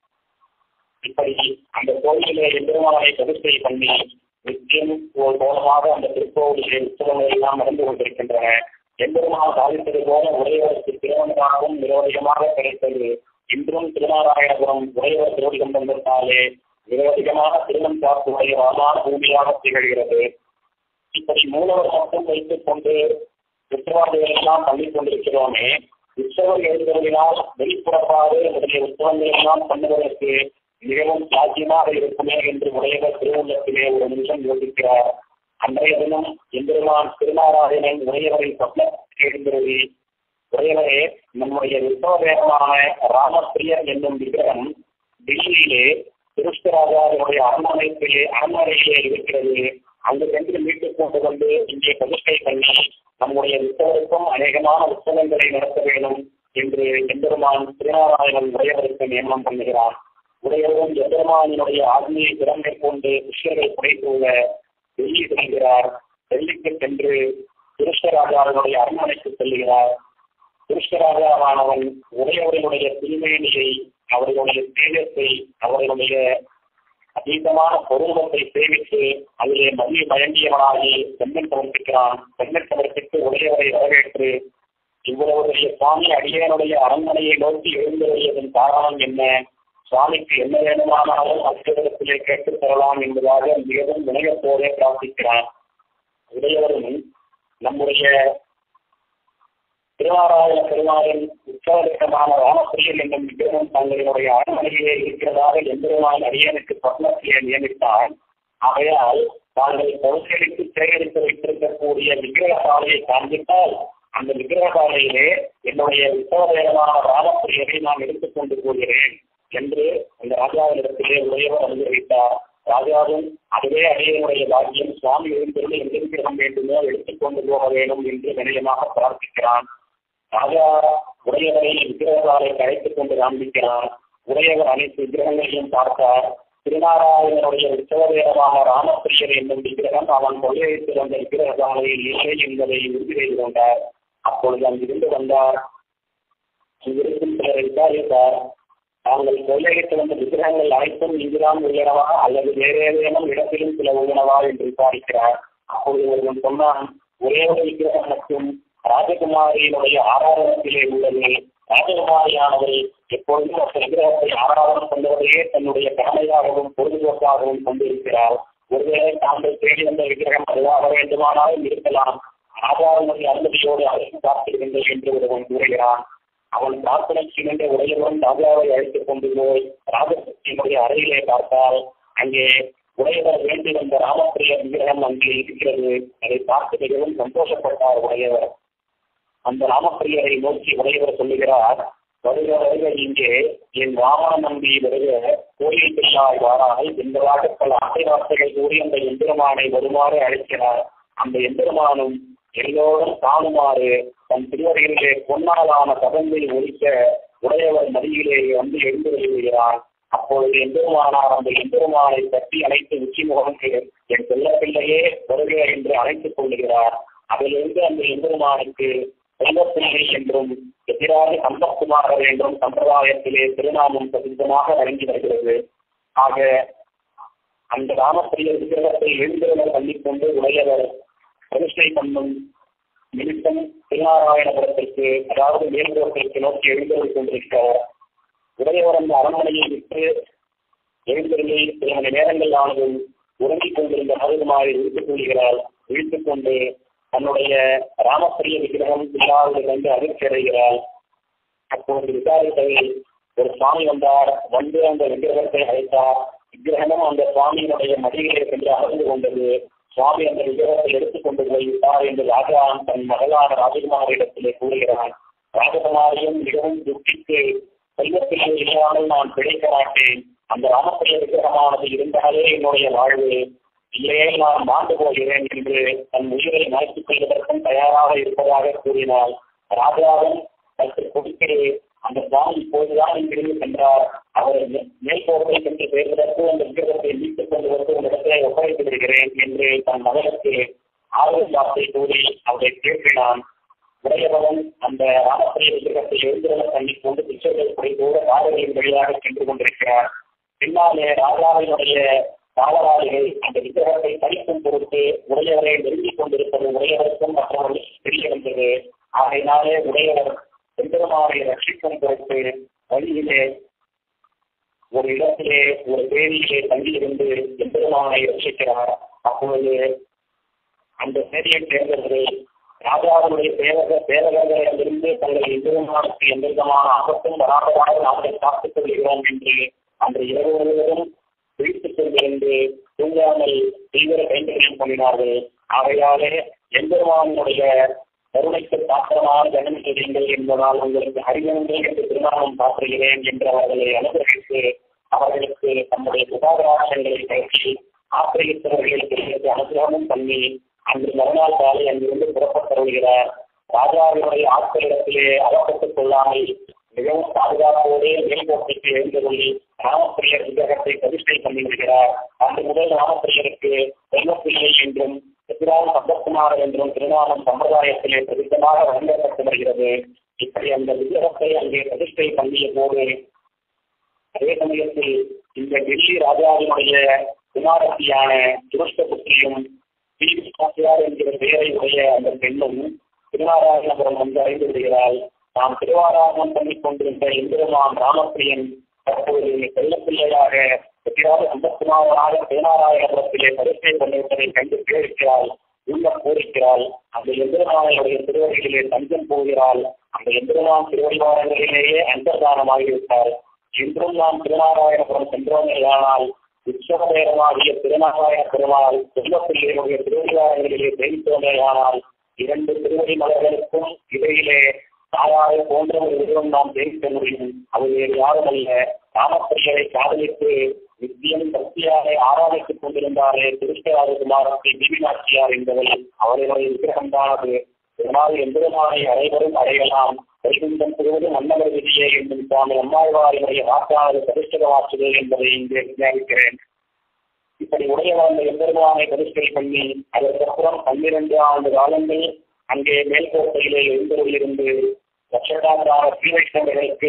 S1: இப்படி அந்த கோயிலே எம்பெருமானை பிரதிஷ்டை பண்ணி நித்தியம் ஒரு கோலமாக அந்த திருக்கோவிலே உற்சவங்கள் எல்லாம் நடந்து கொண்டிருக்கின்றன எம்பெருமான் சாதித்தது போல உடையவருக்கு திருவனந்தாகவும் நிரோதிகமாக கிடைத்தது இன்றும் திருநாராயணபுரம் உடையவர் திருவடி கொண்டிருந்தாலே நிரோதிகமான திருமண் பார்த்து உடைய வாமான பூமியாக திகழ்கிறது இப்படி மூலவர் மட்டும் வைத்துக் கொண்டு உற்சவாதிகள் எல்லாம் பண்ணிக் கொண்டிருக்கிறோமே உற்சவர் எழுதுவதனால் வெளிப்புறப்பாடு முதலிய உற்சவங்கள் எல்லாம் பண்ணுவதற்கு மிகவும் சாத்தியமாக இருக்குமே என்று உடையவர் திருவுள்ளத்திலே ஒரு நிமிஷம் யோசிக்கிறார் அன்றைய தினம் எம்பெருமான் திருநாராயணன் உடையவரை சொப்னத்தில் எழுந்திருவி உடையவரே நம்முடைய விஸ்வவேகமான ராமப்பிரியர் என்னும் விக்கிரகம் டெல்லியிலே திருஷ்டராஜாவினுடைய அரண்மனையிலே அரண்மனையிலே இருக்கிறது அங்கு சென்று மீட்டுக் கொண்டு வந்து இங்கே பிரதிஷ்டை பண்ணி நம்முடைய உற்சவருக்கும் அநேகமான உற்சவங்களை நடத்த வேண்டும் என்று எம்பெருமான் திருநாராயணன் உடையவருக்கு நியமனம் பண்ணுகிறான் உடையவரும் எம்பெருமானினுடைய ஆத்மியை திறமை கொண்டு விஷயங்களை குறைத்துள்ள டெல்லி செல்கிறார் டெல்லிக்கு சென்று திருஷ்டராஜாவினுடைய அரண்மனைக்கு செல்கிறார் திருஷ்டராஜாவானவன் உடையவர்களுடைய திருமேனியை அவர்களுடைய தேஜத்தை அவர்களுடைய அதீதமான பொருளத்தை சேமித்து அதிலே மதிய மயங்கியவனாகி பெண்ணன் சமர்ப்பிக்கிறான் பெண்ணன் சமர்ப்பித்து உடையவரை வரவேற்று இவ்வளவு பெரிய சுவாமி அடியனுடைய அரண்மனையை நோக்கி எழுந்துள்ளதன் காரணம் என்ன சுவாமிக்கு என்ன வேணுமானாலும் அத்தியத்திலே கேட்டுத் தரலாம் என்பதாக மிகவும் வினயத்தோடே பிரார்த்திக்கிறான் உடையவரும் நம்முடைய திருவாராயண பெருமாளின் உற்சவலிக்கமான ராமப்பிரியன் என்னும் விக்கிரகம் தங்களினுடைய அரண்மனையிலே இருக்கிறதாக எம்பெருமான் அடியனுக்கு சொர்ணத்திலே நியமித்தார் ஆகையால் தாங்கள் பொருட்களுக்கு சேகரித்து வைத்திருக்கக்கூடிய விக்கிரக சாலையை காண்பித்தால் அந்த விக்கிரக சாலையிலே என்னுடைய உற்சவமான ராமப்பிரியரை நான் எடுத்துக்கொண்டு போகிறேன் என்று அந்த ராஜாவினிடத்திலே உடையவர் அனுபவித்தார் ராஜாவும் அதுவே அடையனுடைய பாக்கியம் சுவாமி எழுந்திருந்து எந்த விக்கிரகம் வேண்டுமோ எடுத்துக்கொண்டு போக வேண்டும் என்று வினயமாக பிரார்த்திக்கிறான் ராஜா உடையவரை விக்கிரகசாலை அழைத்துக் கொண்டு காண்பிக்கிறார் உடையவர் அனைத்து விக்கிரகங்களையும் பார்த்தார் திருநாராயணனுடைய உற்சவதேவமான ராமப்பிரியர் என்னும் விக்கிரகம் அவன் கொள்ளையடித்து வந்த விக்கிரகசாலையில் இல்லை என்பதை உறுதி செய்து கொண்டார் அப்பொழுது அங்கிருந்து வந்தார் அங்கிருக்கும் சிலரை விசாரித்தார் தாங்கள் கொள்ளையிட்டு வந்த விக்கிரகங்கள் அனைத்தும் இங்குதான் உள்ளனவா அல்லது வேறு ஏதேனும் இடத்திலும் சில உள்ளனவா என்று விசாரிக்கிறார் அப்பொழுது ஒருவன் சொன்னான் ஒரே ஒரு விக்கிரகம் மட்டும் ராஜகுமாரியினுடைய ஆராதனத்திலே உள்ளது ராஜகுமாரியானவள் எப்பொழுதும் அந்த விக்கிரகத்தை ஆராதனம் பண்ணுவதையே தன்னுடைய கடமையாகவும் பொழுதுபோக்காகவும் கொண்டிருக்கிறார் ஒருவேளை தாங்கள் தேடி வந்த விக்கிரகம் அதுவாக வேண்டுமானாலும் இருக்கலாம் ராஜாவினுடைய அனுமதியோடு அழைத்து பார்த்திருக்கின்றேன் என்று ஒருவன் கூறுகிறான் அவன் பிரார்த்தனைக்கு நின்ற உடையவன் ராஜாவை அழைத்துக் கொண்டு போய் ராஜசக்தியினுடைய அறையிலே பார்த்தால் அங்கே உடையவர் வேண்டி வந்த ராமப்பிரிய விக்கிரகம் அங்கே இருக்கிறது அதை பார்த்து மிகவும் சந்தோஷப்பட்டார் உடையவர் அந்த ராமப்பிரியரை நோக்கி உடையவர் சொல்லுகிறார் வருக வருக இங்கே என் வாமன நம்பி வருக கோயில் பிள்ளாய் வாராய் என்பதாக பல ஆசை வார்த்தைகள் கூறி அந்த எந்திரமானை வருமாறு அழைக்கிறார் அந்த எந்திரமானும் எல்லோரும் காணுமாறு தன் திருவரையிலே பொன்னாலான கதந்தை ஒழிக்க உடையவர் மடியிலே வந்து எழுந்து வருகிறான் அப்பொழுது எம்பெருமானார் அந்த எம்பெருமானை தட்டி அணைத்து உச்சி முகமுக்கு என் செல்ல பிள்ளையே வருக என்று அழைத்துக் கொள்கிறார் அதிலிருந்து அந்த எம்பெருமானுக்கு செல்வப்பிள்ளை என்றும் எதிராக சம்பத்குமாரர் என்றும் சம்பிரதாயத்திலே திருநாமம் பிரசித்தமாக வழங்கி வருகிறது ஆக அந்த ராமப்பிரிய விக்கிரகத்தை எழுந்திருவர் பண்ணிக்கொண்டு உடையவர் பிரதிஷ்டை பண்ணும் நிமித்தம் திருநாராயணபுரத்திற்கு அதாவது மேல்புறத்திற்கு நோக்கி எழுந்தருள் கொண்டிருக்கிறார் உடையவர் அந்த அரண்மனையை விட்டு எழுந்தருளி சில மணி நேரங்கள் ஆனதும் உறங்கிக் கொண்டிருந்த மருதுமாறி இழுத்துக் கொள்கிறாள் இழுத்துக் கொண்டு தன்னுடைய ராமப்பிரிய விக்கிரகம் இல்லாதது கண்டு அதிர்ச்சி அடைகிறாள் அப்போது விசாரித்ததில் ஒரு சுவாமி வந்தார் வந்து அந்த விக்கிரகத்தை அழைத்தார் விக்கிரகமும் அந்த சுவாமியினுடைய மடியிலே சென்று அமர்ந்து கொண்டது சுவாமி அந்த விக்கிரகத்தை எடுத்துக் கொண்டு போய் விட்டார் என்று ராஜான் தன் மகளான ராஜகுமாரிடத்திலே கூறுகிறான் ராஜகுமாரியும் மிகவும் துக்கித்து செல்வத்திலே இல்லாமல் நான் பிழைக்க மாட்டேன் அந்த ராமப்பிரிய விக்கிரகமானது இருந்தாலே என்னுடைய வாழ்வு இல்லையே நான் மாண்டு போகிறேன் என்று தன் உயிரை மாய்த்துக் கொள்வதற்கும் தயாராக இருப்பதாக கூறினாள் ராஜாவும் சற்று கொடுத்து அந்த சுவாமி இப்போதுதான் இங்கிருந்து சென்றார் அவர் மேல்கோட்டை சென்று சேர்வதற்கு அந்த விக்கிரகத்தை மீட்டுக் கொண்டு வந்து உங்களிடத்திலே ஒப்படைத்து விடுகிறேன் என்று தன் மகனுக்கு ஆர்வம் வார்த்தை கூறி அவரை கேட்கிறான் உடையவன் அந்த ராமப்பிரிய விக்கிரகத்தை எழுந்திரல தண்ணி கொண்டு பிச்சைகள் குறைந்தோடு பாதைகளின் வழியாக சென்று கொண்டிருக்கிறார் பின்னாலே ராஜாவினுடைய காவலாளிகள் அந்த விக்கிரகத்தை தரிக்கும் பொருட்டு உடையவரை நெருங்கிக் கொண்டிருப்பது உடையவருக்கும் மற்றவர்களுக்கு தெரிய வந்தது ஆகையினாலே உடையவர் எம்பெருமானை ரட்சிக்கும் பொருட்டு வழியிலே ஒரு இடத்திலே ஒரு தேதியிலே தங்கியிருந்து எம்பெருமானை ரட்சிக்கிறார் அப்பொழுது அந்த சேரியை சேர்ந்தவர்கள் ராஜாவுடைய சேவக சேவகர்களிடமிருந்து தங்கள் எம்பெருமானுக்கு எந்த விதமான ஆபத்தும் வராதவாறு நாங்கள் காத்துக் கொள்கிறோம் என்று அன்று இரவு முழுவதும் விழித்துக் கொண்டிருந்து தூங்காமல் தீவிர கைங்கரியம் பண்ணினார்கள் ஆகையாலே எம்பெருமானுடைய கருணைக்கு பாத்திரமான ஜனம் செய்யுங்கள் என்பதால் உங்களுக்கு அறிவுங்கள் என்று திருமணம் பாற்றுகிறேன் என்று அவர்களை அனுகிரகித்து அவர்களுக்கு தம்முடைய சுகாதாரங்களை கழற்றி ஆசிரியத்தவர்களுக்கு அனுகிரகமும் பண்ணி அன்று மறுநாள் காலை அங்கிருந்து புறப்பட்டு ராஜாவினுடைய ஆட்களிடத்திலே அகப்பட்டுக் கொள்ளாமல் மிகவும் பாதுகாப்போடு மேல்கோட்டைக்கு எழுந்து கொள்ளி ராமப்பிரியர் விக்கிரகத்தை பிரதிஷ்டை பண்ணி விடுகிறார் அன்று முதல் ராமப்பிரியருக்கு செல்வப்பிள்ளை என்றும் எதிரான சம்பத்குமார் என்றும் திருநாமம் சம்பிரதாயத்திலே பிரசித்தமாக வழங்கப்பட்டு வருகிறது இப்படி அந்த விக்கிரகத்தை அங்கே பிரதிஷ்டை பண்ணிய போது அதே சமயத்தில் இந்த டெல்லி ராஜாவினுடைய குமாரத்தியான துருஷ்டபுத்திரியும் ஸ்ரீவிஸ்வாசியார் என்கிற பெயரை உடைய அந்த பெண்ணும் திருநாராயணபுரம் வந்து அறிந்து விடுகிறாள் நாம் திருவாராயணம் பண்ணிக் கொண்டிருந்த எந்திரமாம் ராமப்பிரியன் தற்போது செல்லப்பிள்ளையாக எதிராக சம்பத்குமாராக திருநாராயணபுரத்திலே பரிசை பண்ணிவிட்டதை கண்டு பேரிக்கிறாள் உள்ள போரிக்கிறாள் அந்த எந்திரமானுடைய திருவடிகளிலே தஞ்சம் போகிறாள் அந்த எந்திரமான் திருவடிவாரங்களிலேயே அந்தர்தானமாகிவிட்டாள் இன்றும் நாம் திருநாராயணபுரம் சென்றோமேயானால் உற்சவநேரமாகிய திருநாராயண பெருமாள் செல்வப்பிள்ளையுடைய திருவிழாங்களிலே தெரிவித்தோமேயானால் இரண்டு திருவடி மலர்களுக்கும் இடையிலே தாயாரை போன்ற ஒரு உருவம் நாம் தெரிவிக்க முடியும் அது வேறு யாரும் அல்ல ராமப்பிரியரை காதலித்து வித்தியம் பக்தியாரை ஆராதித்துக் கொண்டிருந்தாரே திருஷ்டராஜகுமாரத்தை தீபிநாச்சியார் என்பவள் அவர்களுடைய விக்கிரகம்தானது இதனால் எந்திரமானை அனைவரும் அடையலாம் வைகுண்டம் பெறுவது மன்னவர் விதியே என்னும் சுவாமி அம்மாழ்வாரினுடைய வாக்கானது பிரதிஷ்டமாச்சுது என்பதை இங்கே விஞ்ஞாபிக்கிறேன் இப்படி உடைய வாழ்ந்த எம்பெருமானை பிரதிஷ்டை பண்ணி அதற்கப்புறம் பன்னிரண்டு ஆண்டு காலங்கள் அங்கே மேல்கோட்டையிலே எழுந்தருளிருந்து லட்சக்கணக்கான ஸ்ரீவைஷ்ணவர்களுக்கு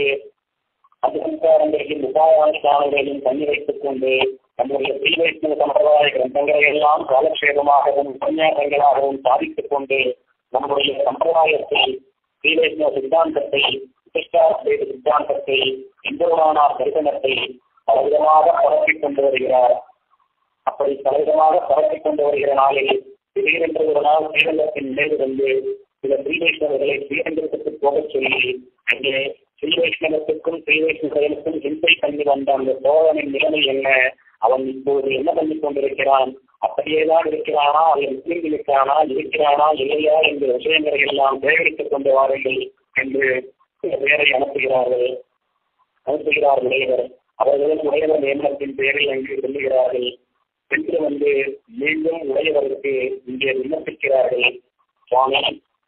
S1: அதிகாரங்களையும் உபாயானுஷ்டானங்களையும் பண்ணி வைத்துக் கொண்டு நம்முடைய ஸ்ரீவைஷ்ணவ சம்பிரதாய கிரந்தங்களை எல்லாம் காலக்ஷேபமாகவும் உபன்யாசங்களாகவும் சாதித்துக் கொண்டு நம்முடைய சம்பிரதாயத்தை ஸ்ரீவைஷ்ணவ சித்தாந்தத்தை பிரதிஷ்டாத்வைத சித்தாந்தத்தை இந்துருமானார் தரிசனத்தை பலவிதமாக பரப்பிக் கொண்டு வருகிறார் அப்படி பலவிதமாக பரப்பிக் கொண்டு வருகிற நாளில் திடீரென்று ஒரு நாள் ஸ்ரீரங்கத்தின் நினைவு வந்து சில ஸ்ரீவைஷ்ணவர்களை ஸ்ரீரங்கத்துக்கு போகச் சொல்லி அங்கே ஸ்ரீவைஷ்ணவத்துக்கும் ஸ்ரீவைஷ்ணவர்களுக்கும் ஹிம்சை பண்ணி வந்த அந்த சோழனின் நிலைமை என்ன அவன் இப்போது என்ன பண்ணி கொண்டிருக்கிறான் அப்படியேதான் இருக்கிறானா அவன் முஸ்லிம் இருக்கிறானா இருக்கிறானா இல்லையா என்ற விஷயங்களை எல்லாம் சேகரித்துக் கொண்டு வாருங்கள் என்று சில பேரை அனுப்புகிறார்கள் அனுப்புகிறார் உடையவர் அவர்களும் உடையவர் நியமனத்தின் பெயரில் அங்கு சொல்லுகிறார்கள் சென்று வந்து மீண்டும் உடையவருக்கு இங்கே விண்ணப்பிக்கிறார்கள் சுவாமி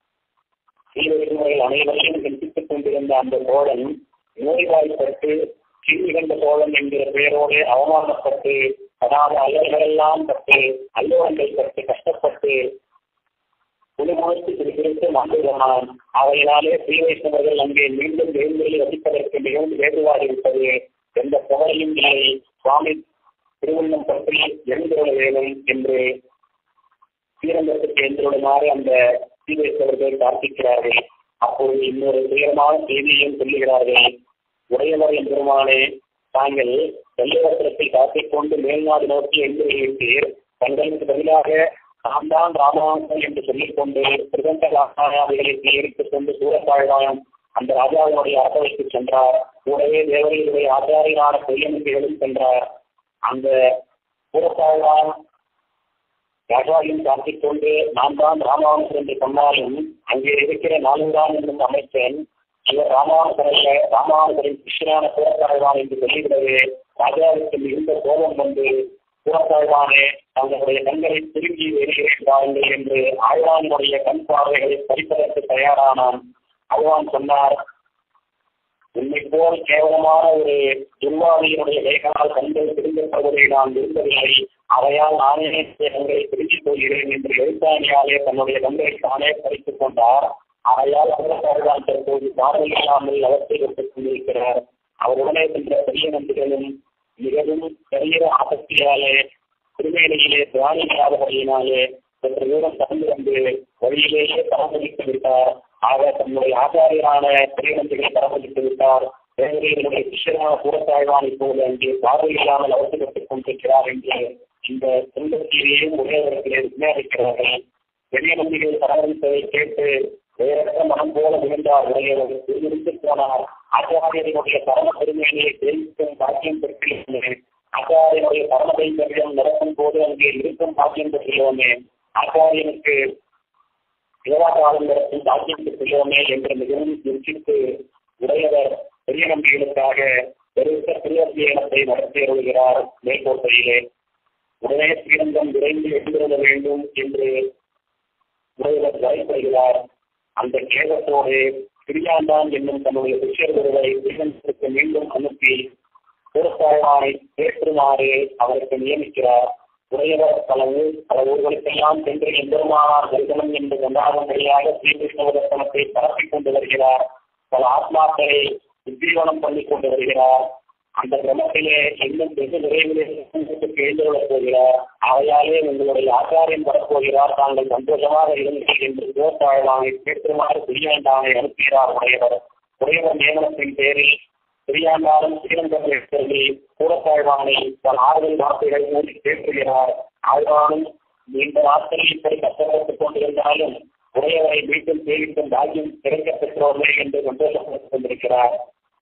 S1: சீரர்கள் அனைவரையும் சிந்தித்துக் கொண்டிருந்த அந்த சோழன் நோய்வாய்ப்பட்டு கீழ்கண்ட சோழன் என்கிற பெயரோடு அவமானப்பட்டு அதாவது அல்லல்களெல்லாம் பட்டு அல்லோரங்கள் பட்டு கஷ்டப்பட்டு குழுமுழுத்து பிடிப்பிடித்து மாண்டுகிறான் அவையினாலே ஸ்ரீவைஷ்ணவர்கள் அங்கே மீண்டும் வேண்டுதலை வசிப்பதற்கு மிகவும் ஏதுவாகிவிட்டது எந்த புகழையும் இல்லை சுவாமி திருவண்ணம் பற்றி எழுந்துள்ள வேணும் என்று ஸ்ரீரங்கத்துக்கு எழுந்துள்ளமாறு அந்த ஸ்ரீவைஷ்ணவர்கள் பிரார்த்திக்கிறார்கள் அப்போது இன்னொரு துயரமான செய்தியையும் சொல்லுகிறார்கள் உடையவர் எம்பெருமானே தாங்கள் வெள்ளவத்திரத்தை காத்திக் கொண்டு மேல்நாடு நோக்கி எழுந்துள்ளீர் தங்களுக்கு பதிலாக நாம் தான் ராமானுசன் என்று சொல்லிக் கொண்டு பிரதந்த ராமாயாதிகளை சேரித்துக் கொண்டு சூரத்தாழ்வாயம் அந்த ராஜாவினுடைய அரசவைக்கு சென்றார் கூடவே தேவர்களுடைய ஆச்சாரியரான பொய்யமைப்புகளும் சென்றார் அந்த சூரத்தாழ்வான் ராஜாவையும் காத்திக் கொண்டு நாம் தான் ராமானுசர் என்று சொன்னாலும் அங்கே இருக்கிற நான்காம் என்னும் அமைச்சன் இவர் ராமானுசர் அல்ல ராமானுசரின் சிஷ்யனான சூரத்தாழ்வான் என்று சொல்லிவிடவே ராஜாவுக்கு மிகுந்த கோபம் வந்து சூரத்தாழ்வானே தங்களுடைய கண்களை திரும்பி வெளியேறி பாருங்கள் என்று ஆழ்வானுடைய கண் பார்வைகளை பறிப்பதற்கு தயாரானான் ஆழ்வான் சொன்னார் உண்மை போல் கேவலமான ஒரு துர்வாதியினுடைய லேகனால் கண்கள் திரும்பப்படுவதை நான் விரும்பவில்லை அவையால் நானே கண்களை திரும்பிப் போகிறேன் என்று எழுத்தாணியாலே தன்னுடைய கண்களை தானே பறித்துக் கொண்டார் அவையால் அவர்களால் தற்போது பார்வை இல்லாமல் அவற்றை விட்டுக் கொண்டிருக்கிறார் அவருடனே சென்ற பெரிய நம்பிகளும் மிகவும் பெரிய ஆசக்தியாலே திருமேலையிலே தியானிக்காதபடியினாலே சற்று தூரம் கடந்து வந்து வழியிலேயே பராமரித்து விட்டார் ஆக தன்னுடைய ஆச்சாரியரான திரைவந்திகளை பராமரித்து விட்டார் தேவதைகளுடைய சிஷ்யரான கூடத்தாழ்வான் இப்போது அங்கே பார்வை இல்லாமல் அவசரப்பட்டுக் கொண்டிருக்கிறார் என்று இந்த துன்பத்தீரையும் உடையவர்களை விஞ்ஞானிக்கிறார்கள் பெரிய நம்பிகள் பராமரிப்பதை கேட்டு வேறற்ற மனம் போல விழுந்தார் உடையவர் திருவிருந்து போனார் ஆச்சாரியனுடைய பரம பெருமையை தெரிவிக்கும் பாக்கியம் பெற்றிருந்தேன் ஆச்சாரியனுடைய பரம கைங்கரியம் நடக்கும் போது அங்கே இருக்கும் பாக்கியம் பெற்றியோமே ஆச்சாரியனுக்கு சேவாகாலம் நடக்கும் பாக்கியம் பெற்றியோமே என்று மிகவும் யோசித்து உடையவர் பெரிய நம்பிகளுக்காக பெருத்த திருவத்தியனத்தை நடத்தி வருகிறார் மேற்கோட்டையிலே உடனே ஸ்ரீரங்கம் விரைந்து எழுந்திருந்த வேண்டும் என்று உடையவர் வரைப்படுகிறார் அந்த கேதத்தோடு பிரியாண்டான் என்னும் தன்னுடைய சிஷ்யர் ஒருவரை ஸ்ரீரங்கத்திற்கு மீண்டும் அனுப்பி பொறுப்பாளனை ஏற்றுமாறு அவருக்கு நியமிக்கிறார் உடையவர் பல ஊர் பல ஊர்களுக்கெல்லாம் சென்று எம்பெருமானார் தரிசனம் என்று கொண்டாடும்படியாக ஸ்ரீகிருஷ்ண தர்சனத்தை பரப்பிக் கொண்டு வருகிறார் பல ஆத்மாக்களை உத்தீவனம் பண்ணி கொண்டு வருகிறார் அந்த கிரமத்திலே இன்னும் வெகு விரைவிலே எழுந்துள்ளப் போகிறார் அவையாலே உங்களுடைய ஆச்சாரியன் வரப்போகிறார் தாங்கள் சந்தோஷமாக இருந்தீர்கள் என்று சிவத்தாழ்வானை கேட்டுமாறு பிரியாண்டானை அனுப்புகிறார் உடையவர் உடையவர் நியமனத்தின் பேரில் பிரியாண்டாலும் ஸ்ரீரங்கம் எடுத்தவர்கள் கூடத்தாழ்வானை தன் ஆறுதல் வார்த்தைகள் கூறி பேசுகிறார் ஆழ்வானும் நீண்ட நாட்களில் இப்படி கஷ்டப்பட்டுக் கொண்டிருந்தாலும் உடையவரை மீண்டும் சேவிக்கும் பாக்கியம் கிடைக்கப் பெற்றோர்களே என்று சந்தோஷப்பட்டுக் கொண்டிருக்கிறார்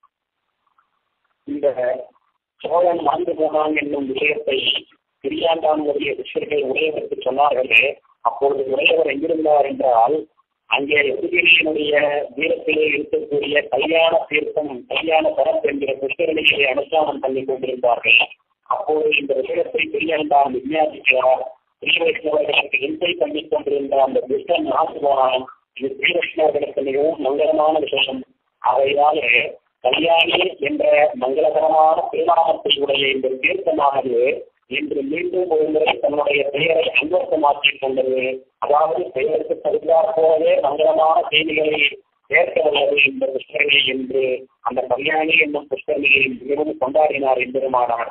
S1: இந்த சோழன் மாண்டு போனான் என்னும் விஷயத்தை பிரியாண்டானுடைய சிஷ்யர்கள் உடையவருக்கு சொன்னார்களே அப்பொழுது உடையவர் எங்கிருந்தார் என்றால் அங்கே எதிரியினுடைய வீரத்திலே இருக்கக்கூடிய கல்யாண தீர்த்தம் கல்யாண பரப் என்கிற புஷ்கரணிகளை அனுஷ்டானம் பண்ணி கொண்டிருந்தார்கள் அப்போது இந்த விஷயத்தை பிரியாண்டான் விஞ்ஞாபிக்கிறார் ஸ்ரீவைஷ்ணவர்களுக்கு இன்சை பண்ணி கொண்டிருந்த அந்த புஷ்கன் நாசு போனான் இது ஸ்ரீவைஷ்ணவர்களுக்கு மிகவும் மங்களமான விஷயம் அவையாலே கல்யாணி என்ற மங்களகரமான திருநாமத்தை உடைய இந்த தீர்த்தமானது இன்று மீண்டும் ஒரு முறை தன்னுடைய பெயரை அங்கோசமாக்கிக் கொண்டது அதாவது பெயருக்கு தகுந்தாற் போலவே மங்களமான செய்திகளை சேர்க்க உள்ளது இந்த புஷ்கரணி என்று அந்த கல்யாணி என்னும் புஷ்கரணியை மிகவும் கொண்டாடினார் எம்பெருமானார்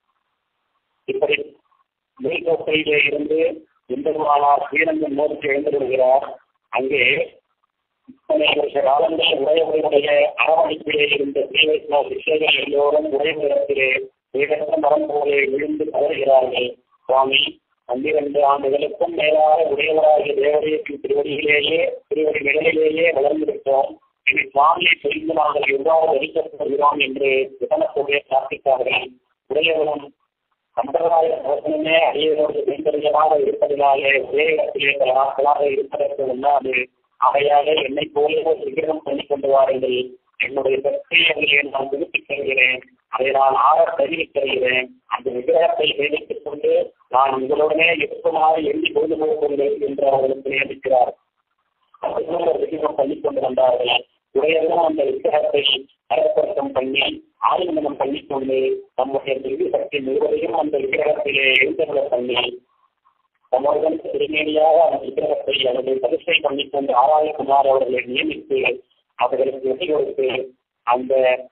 S1: இப்படி மேல்கோட்டையிலே இருந்து எம்பெருமானார் ஸ்ரீரங்கம் நோக்கி எழுந்திருக்கிறார் அங்கே இத்தனை வருஷ காலங்கள் உடையவர்களுடைய அரவணைப்பிலே இருந்த ஸ்ரீவைஷ்ணவ சிஷ்யர்கள் எல்லோரும் உடையவரிடத்திலே உயர்ந்த மரம் போலே விழுந்து கவருகிறார்கள் சுவாமி பன்னிரண்டு ஆண்டுகளுக்கும் மேலாக உடையவராகிய தேவதையத்தின் திருவடியிலேயே திருவடி நிலையிலேயே வளர்ந்திருக்கிறோம் இனி சுவாமியை தெரிந்து நாங்கள் எவ்வாறு தரிக்கப்படுகிறோம் என்று விதனத்தோடைய பிரார்த்தித்தார்கள் உடையவரும் சம்பிரதாய தோஷனமே அடியவரோடு கைங்கரியமாக இருப்பதினாலே ஒரே இடத்திலே பல நாட்களாக இருப்பதற்கு முன்னாது ஆகையாலே என்னை போலே ஒரு விக்கிரகம் பண்ணி கொண்டு வாருங்கள் என்னுடைய சக்தியை நான் புதுப்பிக் கொள்கிறேன் அதை நான் ஆற தெரிவிக் தருகிறேன் அந்த விக்கிரகத்தை சேமித்துக் கொண்டு நான் உங்களுடனே எப்பமாறு எண்ணி பொழுது போகிறது என்று அவர்களுக்கு நியமிக்கிறார் அவர்களும் ஒரு விக்கிரகம் பண்ணி கொண்டு வந்தார்கள் உடையதும் அந்த விக்கிரகத்தை அறப்படக்கம் பண்ணி ஆலிங்கனம் பண்ணிக்கொண்டு நம்முடைய திவ்ய சக்தி முழுவதையும் அந்த விக்கிரகத்திலே எழுந்தருள பண்ணி தம்முடன் திருமேனியாக அந்த விக்கிரகத்தை அல்லது பரிசை பண்ணிக்கொண்டு ஆராயகுமார் அவர்களை நியமித்து அவர்களுக்கு வெற்றி கொடுத்து அந்த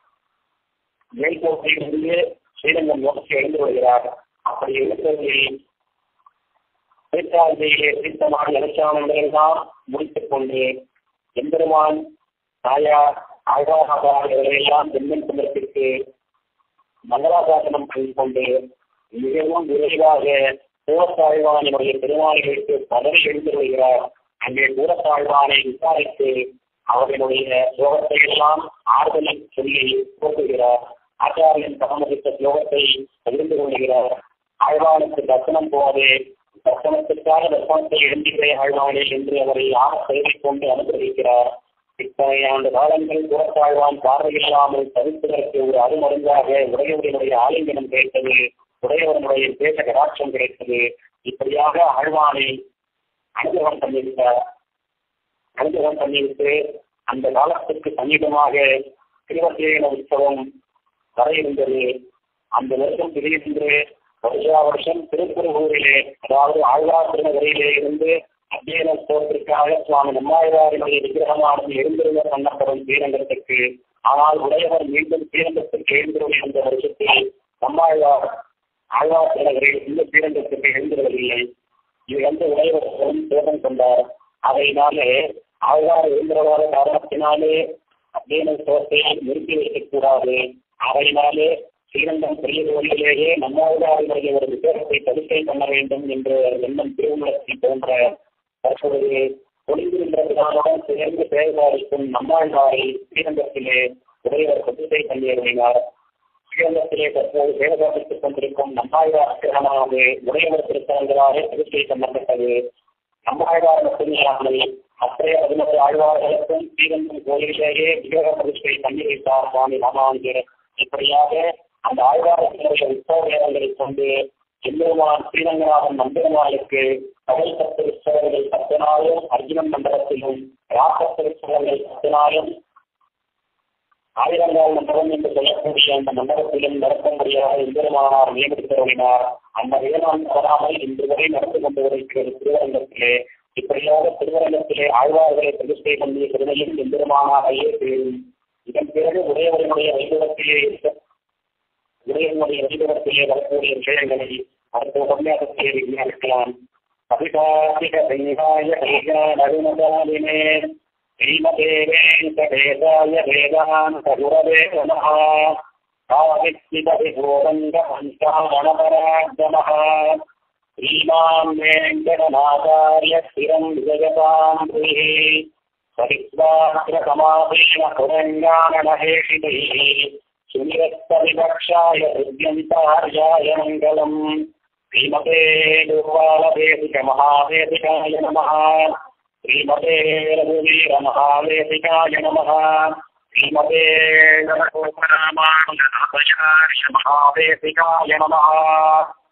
S1: மேல்கோட்டையிலிருந்து ஸ்ரீரங்கம் நோக்கி எழுந்து வருகிறார் அப்படி எழுந்தவர்களில் பேச்சாந்தையிலே தீர்த்தமான அனுஷ்டானங்களை எல்லாம் முடித்துக் கொண்டு எம்பெருமான் தாயார் ஆழ்வார்களையெல்லாம் தென்மன் குமரத்திற்கு மங்களாசாசனம் செய்து கொண்டு மிகவும் விரைவாக கூறத்தாழ்வானுடைய பெருமாளிகளுக்கு பதவி எழுந்து வருகிறார் அங்கே கூறத்தாழ்வானை விசாரித்து அவர்களுடைய ஸ்லோகத்தை எல்லாம் ஆறுதலை சொல்லி போக்குகிறார் ஆச்சாரியன் சமமதித்த ஸ்லோகத்தை பகிர்ந்து கொள்கிறார் ஆழ்வானுக்கு தர்சனம் போது தர்சனத்திற்காக தர்சனத்தை எழுந்திரே ஆழ்வானே என்று அவரை யார் செய்திக் கொண்டு அனுகிரகிக்கிறார் இத்தனை ஆண்டு காலங்கள் புறத்தாழ்வான் பார்வையில்லாமல் தவிர்ப்பதற்கு ஒரு அருமருந்தாக உடையவர்களுடைய ஆலிங்கனம் கிடைத்தது உடையவனுடைய தேச கடாட்சம் கிடைத்தது இப்படியாக ஆழ்வானை அனுகிரகம் பண்ணிவிட்டார் அனுகிரகம் பண்ணிவிட்டு அந்த காலத்திற்கு சமீபமாக திருவத்தேன உற்சவம் வர இருந்தது அந்த வருஷம் திடீரென்று வருஷா வருஷம் திருக்குறூரிலே அதாவது ஆழ்வார் திருநகரிலே இருந்து அத்தியன ஸ்தோத்திற்காக சுவாமி நம்மாழ்வாரினுடைய விக்கிரகமானது எழுந்திருந்த பண்ணப்படும் ஸ்ரீரங்கத்திற்கு ஆனால் உடையவர் மீண்டும் ஸ்ரீரங்கத்திற்கு எழுந்திருந்த இந்த வருஷத்தில் நம்மாழ்வார் ஆழ்வார் திருநகரில் இந்த ஸ்ரீரங்கத்திற்கு எழுந்திருவதில்லை இது வந்து உடையவர்களும் சேதம் கொண்டார் அதையினாலே ஆழ்வார் எழுந்திரவாத காரணத்தினாலே அத்தியன ஸ்தோத்தை நிறுத்தி வைக்கக்கூடாது அவையினாலே ஸ்ரீரங்கம் பெரிய கோயிலேயே நம்மாழ்வாரினுடைய ஒரு விசேஷத்தை தடுக்கை பண்ண வேண்டும் என்ற எண்ணம் திருவுள்ளத்தில் தோன்ற தற்பொழுது ஒளிந்திருந்தவர்களுடன் சேர்ந்து செயல்பாடிக்கும் நம்மாழ்வாரை ஸ்ரீரங்கத்திலே உடையவர் பிரதிஷ்டை பண்ணியிருந்தார் ஸ்ரீரங்கத்திலே தற்போது செயல்பாட்டுக் கொண்டிருக்கும் நம்மாழ்வார் கிரகமானது உடையவர் திருத்தலங்களாக பிரதிஷ்டை பண்ணப்பட்டது நம்மாழ்வார் மட்டுமில்லாமல் மற்றைய பதினொரு ஆழ்வார்களுக்கும் ஸ்ரீரங்கம் கோயிலேயே விக்கிரக பிரதிஷ்டை பண்ணி வைத்தார் சுவாமி ராமானுஜர் இப்படியாக அந்த ஆழ்வாரத்தினுடைய உற்சவ வேதங்களை கொண்டு எம்பெருமான் ஸ்ரீரங்கநாதன் நம்பெருமாளுக்கு கடல் பத்திரிச்சவர்கள் பத்து நாளும் அர்ஜுனன் மண்டலத்திலும் ராசத்திரிச்சவர்கள் பத்து நாளும் ஆயிரங்கால் மண்டபம் என்று சொல்லக்கூடிய அந்த மண்டபத்திலும் நடக்கும்படியாக எம்பெருமானார் நியமித்தருளினார் அந்த வேளாண் வராமல் இன்று வரை நடந்து கொண்டு வருகிறது திருவரங்கத்திலே இப்படியாக திருவரங்கத்திலே ஆழ்வார்களை பிரதிஷ்டை பண்ணிய பெருமையும் எம்பெருமானாரையே சேரும் இதன் பிறகு உடையவர்களுடைய வைபவத்திலே இருக்க உடையவனுடைய வைபவத்திலே வரக்கூடிய விஷயங்களை அடுத்த உபன்யாசத்திலே விஞ்ஞானிக்கலாம் அபிகாசிக வெங்காய கைகாலினே ஸ்ரீமதே வெங்கடேசாய வேதாந்த குரவே நமः காவித்விதவிபோதங்க பஞ்சாமணபராஜமः श्रीमान् वेङ्कटनाचार्य स्थिरं विजयतां गृहे सविस्वाग्रसमाधेन पुरङ्गानमहेषितैः सुनिरस्तविपक्षाय हृद्यन्तार्याय मङ्गलम् श्रीमते गोपालवेदिकमहावेदिकाय नमः श्रीमते रघुवीरमहावेदिकाय नमः श्रीमते गणगोपरामानुजनाथाचार्य महावेदिकाय नमः